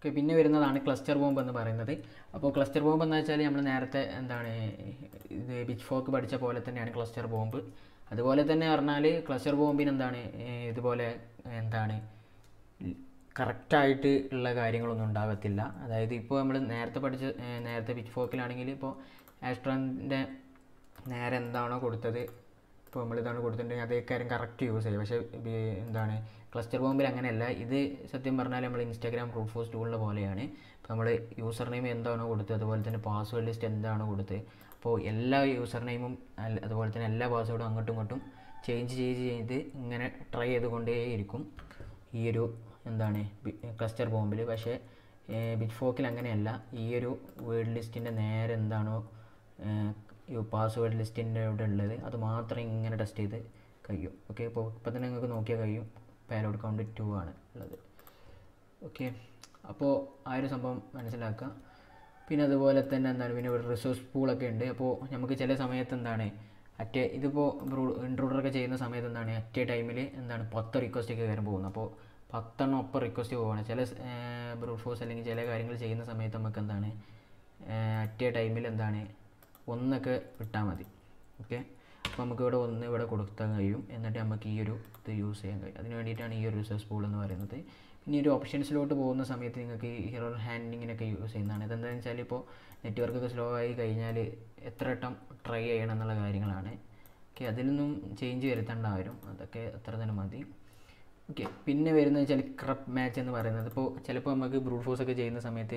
ഓക്കെ പിന്നെ വരുന്നതാണ് ക്ലസ്റ്റർ ബോംബ് എന്ന് പറയുന്നത് അപ്പോൾ ക്ലസ്റ്റർ ബോംബ് എന്ന് വെച്ചാൽ നമ്മൾ നേരത്തെ എന്താണ് ഇത് ബിച്ച് ഫോക്ക് പഠിച്ച പോലെ തന്നെയാണ് ക്ലസ്റ്റർ ബോംബ് അതുപോലെ തന്നെ പറഞ്ഞാൽ ക്ലസ്റ്റർ ബോംബിന് എന്താണ് ഏഹ് ഇതുപോലെ എന്താണ് കറക്റ്റായിട്ട് ഉള്ള കാര്യങ്ങളൊന്നും ഉണ്ടാകത്തില്ല അതായത് ഇപ്പോൾ നമ്മൾ നേരത്തെ പഠിച്ച ഏഹ് നേരത്തെ ബിച്ച് ഫോക്കിലാണെങ്കിൽ ഇപ്പോൾ ആസ്ട്രോൻ്റെ നേരെ എന്താണോ കൊടുത്തത് ഇപ്പോൾ നമ്മൾ ഇതാണ് കൊടുത്തിട്ടുണ്ടെങ്കിൽ അതേ കാര്യം കറക്റ്റ് യൂസ് ചെയ്യും പക്ഷേ ബി- എന്താണ് ക്ലസ്റ്റർ ബോംബിൽ അങ്ങനെയല്ല ഇത് സത്യം പറഞ്ഞാൽ നമ്മൾ ഇൻസ്റ്റാഗ്രാം റൂട്ട് ഫോഴ്സ് ടൂളിലെ പോലെയാണ് ഇപ്പോൾ നമ്മൾ യൂസർ നെയിം എന്താണോ കൊടുത്തത് അതുപോലെ തന്നെ പാസ്വേഡ് ലിസ്റ്റ് എന്താണോ കൊടുത്തത് അപ്പോൾ എല്ലാ യൂസർ നെയിമും അതുപോലെ തന്നെ എല്ലാ പാസ്വേഡും അങ്ങോട്ടും ഇങ്ങോട്ടും ചേഞ്ച് ചെയ്ത് ചെയ്ത് ഇങ്ങനെ ട്രൈ ചെയ്തുകൊണ്ടേയിരിക്കും ഈ ഒരു എന്താണ് ക്ലസ്റ്റർ ബോംബിൽ പക്ഷേ ബിറ്റ് ഫോക്കിൽ അങ്ങനെയല്ല ഈ ഒരു വേർഡ് ലിസ്റ്റിൻ്റെ നേരെ എന്താണോ ഈ പാസ്വേഡ് ലിസ്റ്റിൻ്റെ ഇവിടെ ഉള്ളത് അത് മാത്രം ഇങ്ങനെ ടെസ്റ്റ് ചെയ്ത് കഴിയും ഓക്കെ ഇപ്പോൾ ഇപ്പം തന്നെ നിങ്ങൾക്ക് നോക്കിയാൽ കഴിയും പാലോഡ് കൗണ്ട് ടു ആണ് ഉള്ളത് ഓക്കെ അപ്പോൾ ആ ഒരു സംഭവം മനസ്സിലാക്കുക പിന്നെ അതുപോലെ തന്നെ എന്താണ് പിന്നെ ഒരു റിസോഴ്സ് പൂളൊക്കെ ഉണ്ട് അപ്പോൾ നമുക്ക് ചില സമയത്ത് എന്താണ് അറ്റ് ഇതിപ്പോൾ ഇൻട്രൂഡറൊക്കെ ചെയ്യുന്ന സമയത്ത് എന്താണ് അറ്റ് ടൈമിൽ എന്താണ് പത്ത് റിക്വസ്റ്റ് ഒക്കെ കയറി പോകുന്നു അപ്പോൾ പത്തെണ്ണം ഒപ്പം റിക്വസ്റ്റ് പോവുകയാണ് ചില ബ്രൂട്ട് ഫോഴ്സ് അല്ലെങ്കിൽ ചില കാര്യങ്ങൾ ചെയ്യുന്ന സമയത്ത് നമുക്ക് എന്താണ് അറ്റ് ടൈമിൽ എന്താണ് ഒന്നൊക്കെ വിട്ടാൽ മതി ഓക്കെ അപ്പോൾ നമുക്ക് ഇവിടെ ഒന്ന് ഇവിടെ കൊടുക്കാൻ കഴിയും എന്നിട്ട് നമുക്ക് ഈ ഒരു ഇത് യൂസ് ചെയ്യാൻ കഴിയും അതിന് വേണ്ടിയിട്ടാണ് ഈ ഒരു റിസോഴ്സ് പൂൾ എന്ന് പറയുന്നത് പിന്നെ ഈ ഒരു ഓപ്ഷൻസിലോട്ട് പോകുന്ന സമയത്ത് നിങ്ങൾക്ക് ഈ ഹീറോ ഹാൻഡിങ്ങിനൊക്കെ യൂസ് ചെയ്യുന്നതാണ് ഇതെന്താണെന്ന് വെച്ചാൽ ഇപ്പോൾ നെറ്റ്വർക്കൊക്കെ സ്ലോ ആയി കഴിഞ്ഞാൽ എത്ര വട്ടം ട്രൈ ചെയ്യണം എന്നുള്ള കാര്യങ്ങളാണ് ഓക്കെ അതിലൊന്നും ചേഞ്ച് വരുത്തേണ്ട വരും അതൊക്കെ അത്ര തന്നെ മതി ഓക്കെ പിന്നെ വരുന്നത് വെച്ചാൽ ക്രബ് മാച്ച് എന്ന് പറയുന്നത് ഇപ്പോൾ ചിലപ്പോൾ നമുക്ക് ബ്രൂട്ട് ഫോഴ്സ് ഒക്കെ ചെയ്യുന്ന സമയത്ത്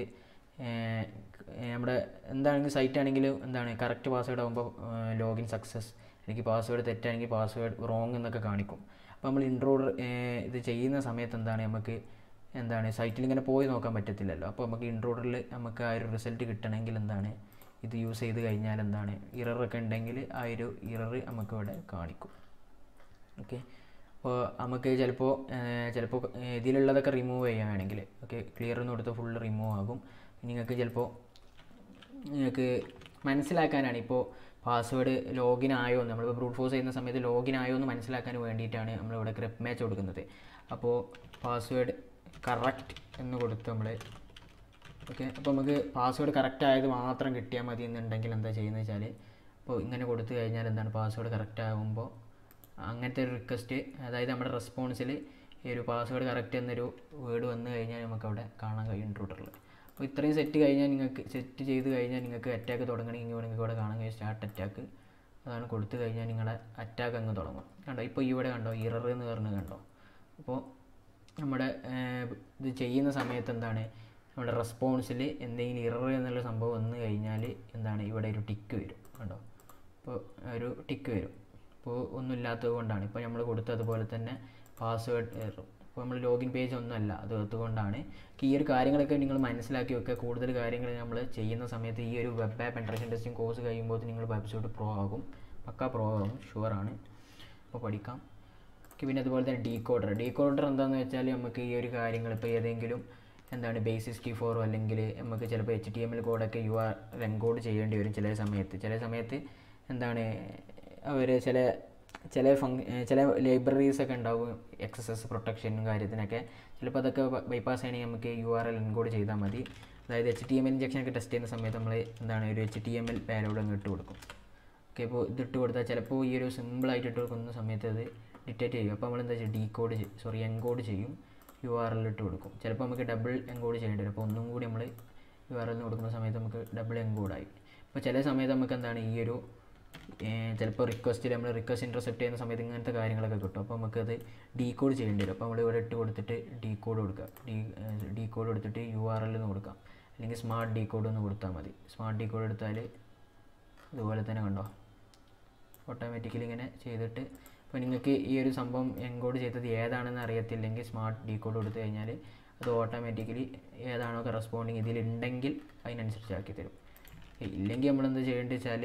ഏർ, ഏർ നമ്മുടെ എന്താണെങ്കിൽ സൈറ്റ് ആണെങ്കിലും എന്താണ് കറക്റ്റ് പാസ്വേഡ് ആകുമ്പോൾ ലോഗിൻ സക്സസ് അല്ലെങ്കിൽ പാസ്വേഡ് തെറ്റാണെങ്കിൽ പാസ്വേഡ് റോങ് എന്നൊക്കെ കാണിക്കും അപ്പോൾ നമ്മൾ ഇൻട്രോഡർ ഇത് ചെയ്യുന്ന സമയത്ത് എന്താണ് നമുക്ക് എന്താണ് സൈറ്റിൽ ഇങ്ങനെ പോയി നോക്കാൻ പറ്റത്തില്ലല്ലോ അപ്പോൾ നമുക്ക് ഇൻട്രോഡറിൽ നമുക്ക് ആ ഒരു റിസൾട്ട് കിട്ടണമെങ്കിൽ എന്താണ് ഇത് യൂസ് ചെയ്ത് കഴിഞ്ഞാൽ എന്താണ് ഇററൊക്കെ ഉണ്ടെങ്കിൽ ആ ഒരു ഇറർ നമുക്ക് ഇവിടെ കാണിക്കും ഓക്കെ അപ്പോൾ നമുക്ക് ചിലപ്പോൾ ചിലപ്പോൾ ഇതിലുള്ളതൊക്കെ റിമൂവ് ചെയ്യാൻ വേണമെങ്കിൽ ഓക്കെ ക്ലിയർ എന്ന് കൊടുത്ത് ഫുള്ള് റിമൂവ് ആകും നിങ്ങൾക്ക് ചിലപ്പോൾ നിങ്ങൾക്ക് മനസ്സിലാക്കാനാണ് ഇപ്പോൾ പാസ്വേഡ് ലോഗിൻ ആയോ എന്ന് നമ്മളിപ്പോൾ ബ്രൂട്ട് ഫോഴ്സ് ചെയ്യുന്ന സമയത്ത് ലോഗിൻ ആയോ എന്ന് മനസ്സിലാക്കാൻ വേണ്ടിയിട്ടാണ് നമ്മളിവിടെ ക്രെപ്പ് മാച്ച് കൊടുക്കുന്നത് അപ്പോൾ പാസ്വേഡ് കറക്റ്റ് എന്ന് കൊടുത്ത് നമ്മൾ ഓക്കെ അപ്പോൾ നമുക്ക് പാസ്വേഡ് കറക്റ്റ് ആയത് മാത്രം കിട്ടിയാൽ മതി എന്നുണ്ടെങ്കിൽ എന്താ ചെയ്യുന്നത് വെച്ചാൽ ഇപ്പോൾ ഇങ്ങനെ കൊടുത്തു കഴിഞ്ഞാൽ എന്താണ് പാസ്വേഡ് കറക്റ്റ് ആകുമ്പോൾ അങ്ങനത്തെ ഒരു റിക്വസ്റ്റ് അതായത് നമ്മുടെ റെസ്പോൺസിൽ ഈ ഒരു പാസ്വേഡ് കറക്റ്റ് എന്നൊരു വേർഡ് വന്നു കഴിഞ്ഞാൽ നമുക്ക് അവിടെ കാണാൻ കഴിയും ഇൻട്രൂട്ടറിൽ അപ്പോൾ ഇത്രയും സെറ്റ് കഴിഞ്ഞാൽ നിങ്ങൾക്ക് സെറ്റ് ചെയ്ത് കഴിഞ്ഞാൽ നിങ്ങൾക്ക് അറ്റാക്ക് തുടങ്ങണമെങ്കിൽ നിങ്ങൾക്ക് ഇവിടെ കാണാൻ കഴിയും സ്റ്റാർട്ട് അറ്റാക്ക് അതാണ് കൊടുത്തു കഴിഞ്ഞാൽ നിങ്ങളെ അറ്റാക്ക് അങ്ങ് തുടങ്ങും കണ്ടോ ഇപ്പോൾ ഇവിടെ കണ്ടോ ഇറർ എന്ന് പറഞ്ഞ് കണ്ടോ അപ്പോൾ നമ്മുടെ ഏർ, ഇത് ചെയ്യുന്ന സമയത്ത് എന്താണ് നമ്മുടെ റെസ്പോൺസിൽ എന്തെങ്കിലും ഇറർ എന്നുള്ള സംഭവം വന്നു കഴിഞ്ഞാൽ എന്താണ് ഇവിടെ ഒരു ടിക്ക് വരും കണ്ടോ ഇപ്പോൾ ഒരു ടിക്ക് വരും ഇപ്പോൾ ഒന്നുമില്ലാത്തത് കൊണ്ടാണ് ഇപ്പോൾ നമ്മൾ കൊടുത്തതുപോലെ തന്നെ പാസ്വേഡ് ഇപ്പോൾ നമ്മൾ ലോഗിൻ പേജ് ഒന്നുമല്ല അത് അതുകൊണ്ടാണ് ഈ ഒരു കാര്യങ്ങളൊക്കെ നിങ്ങൾ മനസ്സിലാക്കി വെക്കുക കൂടുതൽ കാര്യങ്ങൾ നമ്മൾ ചെയ്യുന്ന സമയത്ത് ഈ ഒരു web app penetration testing course കഴിയുമ്പോൾ നിങ്ങൾ വെബ്സൈറ്റ് പ്രോ ആകും പക്ക പ്രോ ആകും ഷുവറാണ് അപ്പോൾ പഠിക്കാം ഓക്കെ, പിന്നെ അതുപോലെ തന്നെ ഡീകോഡർ ഡീകോഡർ എന്താണെന്ന് വെച്ചാൽ നമുക്ക് ഈ ഒരു കാര്യങ്ങൾ ഇപ്പോൾ ഏതെങ്കിലും എന്താണ് ബേസിസ് കീ ഫോറോ അല്ലെങ്കിൽ നമുക്ക് ചിലപ്പോൾ എച്ച് ടി എം എൽ കോഡൊക്കെ യു ആർ എൻകോഡ് ചെയ്യേണ്ടി വരും ചില സമയത്ത് ചില സമയത്ത് എന്താണ് അവർ ചില ചില ഫങ് ചില ലൈബ്രറീസ് ഒക്കെ ഉണ്ടാവും എക്സസസ് പ്രൊട്ടക്ഷനും കാര്യത്തിനൊക്കെ ചിലപ്പോൾ അതൊക്കെ ബൈപ്പാസ് ചെയ്യണമെങ്കിൽ നമുക്ക് യു ആർ എൽ എൻകോഡ് ചെയ്താൽ മതി അതായത് H T M L injection ഒക്കെ ടെസ്റ്റ് ചെയ്യുന്ന സമയത്ത് നമ്മൾ എന്താണ് ഒരു H T M L payload അങ്ങ് ഇട്ട് കൊടുക്കും ഓക്കെ ഇപ്പോൾ ഇതിട്ട് കൊടുത്താൽ ചിലപ്പോൾ ഈ ഒരു സിമ്പിളായിട്ട് ഇട്ട് കൊടുക്കുന്ന സമയത്ത് അത് ഡിറ്റക്റ്റ് ചെയ്യും അപ്പോൾ നമ്മൾ എന്താ ചെയ്യുക ഡീകോഡ് സോറി എൻകോഡ് ചെയ്യും യു ആർ എൽ ഇട്ട് കൊടുക്കും ചിലപ്പോൾ നമുക്ക് ഡബിൾ എൻകോഡ് ചെയ്യേണ്ടി വരും അപ്പോൾ ഒന്നും കൂടി നമ്മൾ യു ആർ എല്ലിന് കൊടുക്കുന്ന സമയത്ത് നമുക്ക് ഡബിൾ എൻകോഡായി അപ്പോൾ ചില സമയത്ത് നമുക്ക് എന്താണ് ഈ ഒരു ചിലപ്പോൾ റിക്വസ്റ്റിൽ നമ്മൾ റിക്വസ്റ്റ് ഇൻ്റർസെപ്റ്റ് ചെയ്യുന്ന സമയത്ത് ഇങ്ങനത്തെ കാര്യങ്ങളൊക്കെ കിട്ടും അപ്പോൾ നമുക്കത് ഡീകോഡ് ചെയ്യേണ്ടി വരും അപ്പോൾ നമ്മൾ ഇവിടെ ഇട്ട് കൊടുത്തിട്ട് ഡീകോഡ് കൊടുക്കുക ഡീ ഡീകോഡ് കൊടുത്തിട്ട് യു ആർ എൽ എന്ന് കൊടുക്കാം അല്ലെങ്കിൽ സ്മാർട്ട് ഡീകോഡ് എന്ന് കൊടുത്താൽ മതി സ്മാർട്ട് ഡീകോഡ് എടുത്താൽ ഇതുപോലെ തന്നെ കണ്ടോ ഓട്ടോമാറ്റിക്കലി ഇങ്ങനെ ചെയ്തിട്ട് ഇപ്പോൾ നിങ്ങൾക്ക് ഈ ഒരു സംഭവം എൻകോഡ് ചെയ്തത് ഏതാണെന്ന് അറിയത്തില്ലെങ്കിൽ സ്മാർട്ട് ഡീകോഡ് കൊടുത്തു കഴിഞ്ഞാൽ അത് ഓട്ടോമാറ്റിക്കലി ഏതാണോ കറസ്പോണ്ടിങ് ഇതിലുണ്ടെങ്കിൽ അതിനനുസരിച്ച് ആക്കി തരും ഇല്ലെങ്കിൽ നമ്മൾ എന്താ ചെയ്യേണ്ടത് വെച്ചാൽ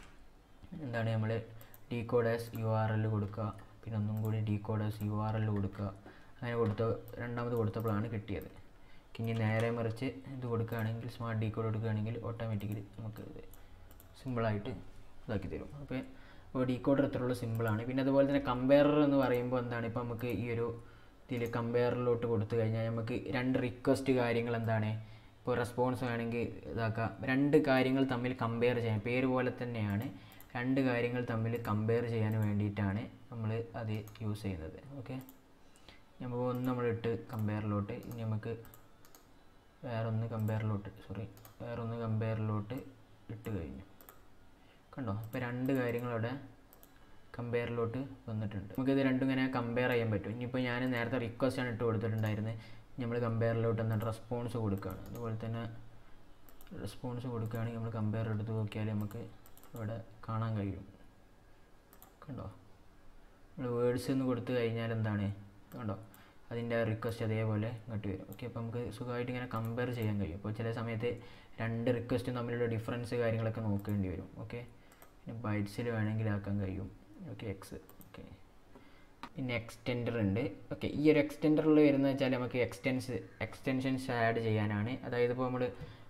എന്താണ് നമ്മൾ ഡീകോഡേഴ്സ് യു ആർ എൽ കൊടുക്കുക പിന്നെ ഒന്നും കൂടി ഡീകോഡേഴ്സ് യു ആർ എൽ കൊടുക്കുക അങ്ങനെ കൊടുത്ത രണ്ടാമത് കൊടുത്തപ്പോഴാണ് കിട്ടിയത് ഇനി നേരെ മറിച്ച് ഇത് കൊടുക്കുകയാണെങ്കിൽ സ്മാർട്ട് ഡീകോഡ് കൊടുക്കുകയാണെങ്കിൽ ഓട്ടോമാറ്റിക്കലി നമുക്ക് ഇത് സിമ്പിളായിട്ട് ഇതാക്കി തരും അപ്പോൾ ഇപ്പോൾ ഡീകോഡർ എത്രയുള്ള സിമ്പിളാണ് പിന്നെ അതുപോലെ തന്നെ കമ്പയറർ എന്ന് പറയുമ്പോൾ എന്താണ് ഇപ്പോൾ നമുക്ക് ഈ ഒരു ഇതിൽ കമ്പയറിലോട്ട് കൊടുത്തു കഴിഞ്ഞാൽ നമുക്ക് രണ്ട് റിക്വസ്റ്റ് കാര്യങ്ങൾ എന്താണ് ഇപ്പോൾ റെസ്പോൺസ് വേണമെങ്കിൽ ഇതാക്കാം രണ്ട് കാര്യങ്ങൾ തമ്മിൽ കമ്പയർ ചെയ്യാൻ പേര് പോലെ തന്നെയാണ് രണ്ട് കാര്യങ്ങൾ തമ്മിൽ കമ്പയർ ചെയ്യാൻ വേണ്ടിയിട്ടാണ് നമ്മൾ അത് യൂസ് ചെയ്യുന്നത് ഓക്കെ നമുക്ക് ഒന്ന് നമ്മളിട്ട് കമ്പയറിലോട്ട് ഇനി നമുക്ക് വേറൊന്ന് കമ്പയറിലോട്ട് സോറി വേറൊന്ന് കമ്പയറിലോട്ട് ഇട്ട് കഴിഞ്ഞു കണ്ടോ ഇപ്പോൾ രണ്ട് കാര്യങ്ങളവിടെ കമ്പയറിലോട്ട് വന്നിട്ടുണ്ട് നമുക്കിത് രണ്ടും ഇങ്ങനെ കമ്പയർ ചെയ്യാൻ പറ്റും ഇനിയിപ്പോൾ ഞാൻ നേരത്തെ റിക്വസ്റ്റ് ആണ് ഇട്ട് കൊടുത്തിട്ടുണ്ടായിരുന്നത് നമ്മൾ കമ്പയറിലോട്ട് എന്നിട്ട് റെസ്പോൺസ് കൊടുക്കുകയാണ് അതുപോലെ തന്നെ റെസ്പോൺസ് കൊടുക്കുകയാണെങ്കിൽ നമ്മൾ കമ്പയർ എടുത്ത് നോക്കിയാൽ നമുക്ക് ഇവിടെ കാണാൻ കഴിയും കണ്ടോ നമ്മൾ വേർഡ്സ് എന്ന് കൊടുത്തു കഴിഞ്ഞാൽ എന്താണ് കണ്ടോ അതിൻ്റെ റിക്വസ്റ്റ് അതേപോലെ ഇങ്ങോട്ട് വരും ഓക്കെ അപ്പോൾ നമുക്ക് സുഖമായിട്ട് ഇങ്ങനെ കമ്പയർ ചെയ്യാൻ കഴിയും അപ്പോൾ ചില സമയത്ത് രണ്ട് റിക്വസ്റ്റും തമ്മിലുള്ള ഡിഫറൻസ് കാര്യങ്ങളൊക്കെ നോക്കേണ്ടി വരും ഓക്കെ പിന്നെ ബൈറ്റ്സിൽ വേണമെങ്കിൽ ആക്കാൻ കഴിയും ഓക്കെ എക്സ് ഓക്കെ പിന്നെ എക്സ്റ്റെൻഡർ ഉണ്ട് ഓക്കെ ഈ ഒരു എക്സ്റ്റെൻഡറിൽ വരുന്നത് വെച്ചാൽ നമുക്ക് എക്സ്റ്റെൻസ് എക്സ്റ്റൻഷൻസ് ആഡ് ചെയ്യാനാണ് അതായത് ഇപ്പോൾ നമ്മൾ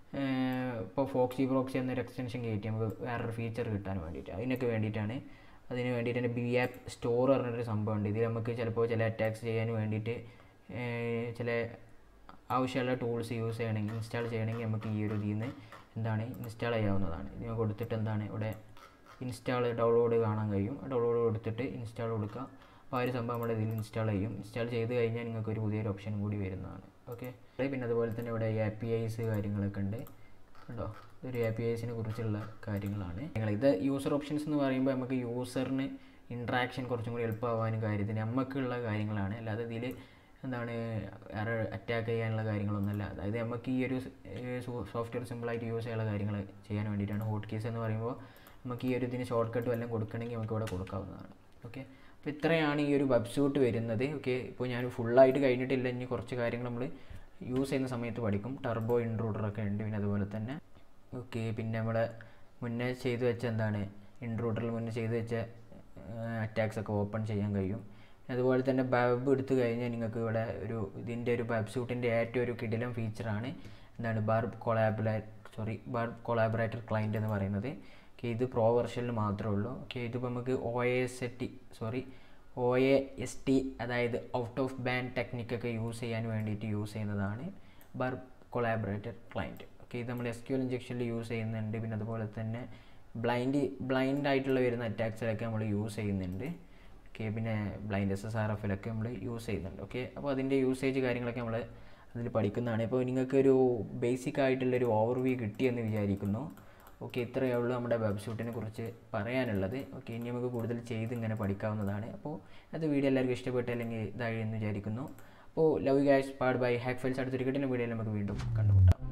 ഇപ്പോൾ ഫോക്സി പ്രോക്സി എന്നൊരു എക്സ്റ്റൻഷൻ കയറ്റി നമുക്ക് വേറൊരു ഫീച്ചർ കിട്ടാൻ വേണ്ടിയിട്ട് അതിനൊക്കെ വേണ്ടിയിട്ടാണ് അതിന് വേണ്ടിയിട്ട് തന്നെ ബി ആപ്പ് സ്റ്റോർ പറഞ്ഞൊരു സംഭവമുണ്ട് ഇതിൽ നമുക്ക് ചിലപ്പോൾ ചില അറ്റാക്സ് ചെയ്യാൻ വേണ്ടിയിട്ട് ഏർ, ചില ആവശ്യമുള്ള ടൂൾസ് യൂസ് ചെയ്യണമെങ്കിൽ ഇൻസ്റ്റാൾ ചെയ്യണമെങ്കിൽ നമുക്ക് ഈ ഒരു ഇതിൽ നിന്ന് എന്താണ് ഇൻസ്റ്റാൾ ചെയ്യാവുന്നതാണ് ഇതിന് കൊടുത്തിട്ട് എന്താണ് ഇവിടെ ഇൻസ്റ്റാൾ ഡൗൺലോഡ് കാണാൻ കഴിയും ഡൗൺലോഡ് കൊടുത്തിട്ട് ഇൻസ്റ്റാൾ കൊടുക്കുക അപ്പോൾ ആ ഒരു സംഭവം നമ്മുടെ ഇതിൽ ഇൻസ്റ്റാൾ ചെയ്യും ഇൻസ്റ്റാൾ ചെയ്ത് കഴിഞ്ഞാൽ നിങ്ങൾക്ക് ഒരു പുതിയൊരു ഓപ്ഷൻ കൂടി വരുന്നതാണ് ഓക്കെ പിന്നെ അതുപോലെ തന്നെ ഇവിടെ എ പി ഐസ് കാര്യങ്ങളൊക്കെ ഉണ്ട് കണ്ടോ ഇതൊരു എ പി ഐസിനെ കുറിച്ചുള്ള കാര്യങ്ങളാണ് നിങ്ങൾ ഇത് യൂസർ ഓപ്ഷൻസ് എന്ന് പറയുമ്പോൾ നമുക്ക് യൂസറിന് ഇൻട്രാക്ഷൻ കുറച്ചും കൂടി എളുപ്പമാവാനും കാര്യത്തിന് നമുക്കുള്ള കാര്യങ്ങളാണ് അല്ലാതെ ഇതിൽ എന്താണ് വേറെ അറ്റാക്ക് ചെയ്യാനുള്ള കാര്യങ്ങളൊന്നുമല്ല അതായത് നമുക്ക് ഈ ഒരു സോഫ്റ്റ്വെയർ സിമ്പിളായിട്ട് യൂസ് ചെയ്യാനുള്ള കാര്യങ്ങൾ ചെയ്യാൻ വേണ്ടിയിട്ടാണ് ഹോട്ട് കേസ് എന്ന് പറയുമ്പോൾ നമുക്ക് ഈ ഒരു ഇതിന് ഷോർട്ട് കട്ട് വല്ലതും കൊടുക്കണമെങ്കിൽ നമുക്ക് ഇവിടെ കൊടുക്കാവുന്നതാണ് ഓക്കെ അപ്പോൾ ഇത്രയാണ് ഈ ഒരു വെബ്സൂട്ട് വരുന്നത് ഓക്കെ ഇപ്പോൾ ഞാൻ ഫുള്ളായിട്ട് കഴിഞ്ഞിട്ടില്ല ഇനി കുറച്ച് കാര്യങ്ങൾ നമ്മൾ യൂസ് ചെയ്യുന്ന സമയത്ത് പഠിക്കും ടർബോ ഇൻട്രൂഡറൊക്കെ ഉണ്ട് പിന്നെ അതുപോലെ തന്നെ ഓക്കെ പിന്നെ നമ്മുടെ മുന്നേ ചെയ്തു വെച്ച എന്താണ് ഇൻട്രൂഡറിൽ മുന്നേ ചെയ്തു വെച്ച അറ്റാക്സ് ഒക്കെ ഓപ്പൺ ചെയ്യാൻ കഴിയും അതുപോലെ തന്നെ ബബ് എടുത്തു കഴിഞ്ഞാൽ നിങ്ങൾക്ക് ഇവിടെ ഒരു ഇതിൻ്റെ ഒരു വെബ് സൂട്ടിൻ്റെ ഏറ്റവും ഒരു കിടിലം ഫീച്ചറാണ് എന്താണ് ബാർബ് കൊളാബുലേ സോറി ബാർബ് കൊളാബറേറ്റർ ക്ലയൻറ്റ് എന്ന് പറയുന്നത് ഓക്കെ ഇത് പ്രോ വെർഷനിൽ മാത്രമേ ഉള്ളൂ ഓക്കെ ഇതിപ്പോൾ നമുക്ക് O S T sorry O A S T അതായത് ഔട്ട് ഓഫ് ബാൻഡ് ടെക്നിക്കൊക്കെ യൂസ് ചെയ്യാൻ വേണ്ടിയിട്ട് യൂസ് ചെയ്യുന്നതാണ് ബാർബ് കൊളാബറേറ്റർ ക്ലയൻറ്റ് ഓക്കെ ഇത് നമ്മൾ എസ് ക്യു എൽ ഇഞ്ചക്ഷനിൽ യൂസ് ചെയ്യുന്നുണ്ട് പിന്നെ അതുപോലെ തന്നെ ബ്ലൈൻഡ് ബ്ലൈൻഡ് ആയിട്ടുള്ള വരുന്ന അറ്റാക്സിലൊക്കെ നമ്മൾ യൂസ് ചെയ്യുന്നുണ്ട് ഓക്കെ പിന്നെ ബ്ലൈൻഡ് എസ് എസ് ആർ എഫിലൊക്കെ നമ്മൾ യൂസ് ചെയ്യുന്നുണ്ട് ഓക്കെ അപ്പോൾ അതിൻ്റെ യൂസേജ് കാര്യങ്ങളൊക്കെ നമ്മൾ അതിൽ പഠിക്കുന്നതാണ് ഇപ്പോൾ നിങ്ങൾക്കൊരു ബേസിക് ആയിട്ടുള്ളൊരു ഓവർവ്യൂ കിട്ടിയെന്ന് വിചാരിക്കുന്നു ഓക്കെ ഇത്രയേ ഉള്ളൂ നമ്മുടെ വെബ്സൂട്ടിനെ കുറിച്ച് പറയാനുള്ളത് ഓക്കെ ഇനി നമുക്ക് കൂടുതൽ ചെയ്ത് ഇങ്ങനെ പഠിക്കാവുന്നതാണ് അപ്പോൾ അത് വീഡിയോ എല്ലാവർക്കും ഇഷ്ടപ്പെട്ടു അല്ലെങ്കിൽ ഇതായി എന്ന് വിചാരിക്കുന്നു അപ്പോൾ ലവ് ഗാഷ് പാഡ് ബൈ ഹാക്ക് ഫൈൽസ് അടുത്തൊരു കിട്ടുന്ന വീഡിയോയിൽ നമുക്ക് വീണ്ടും കണ്ടുമുട്ടാം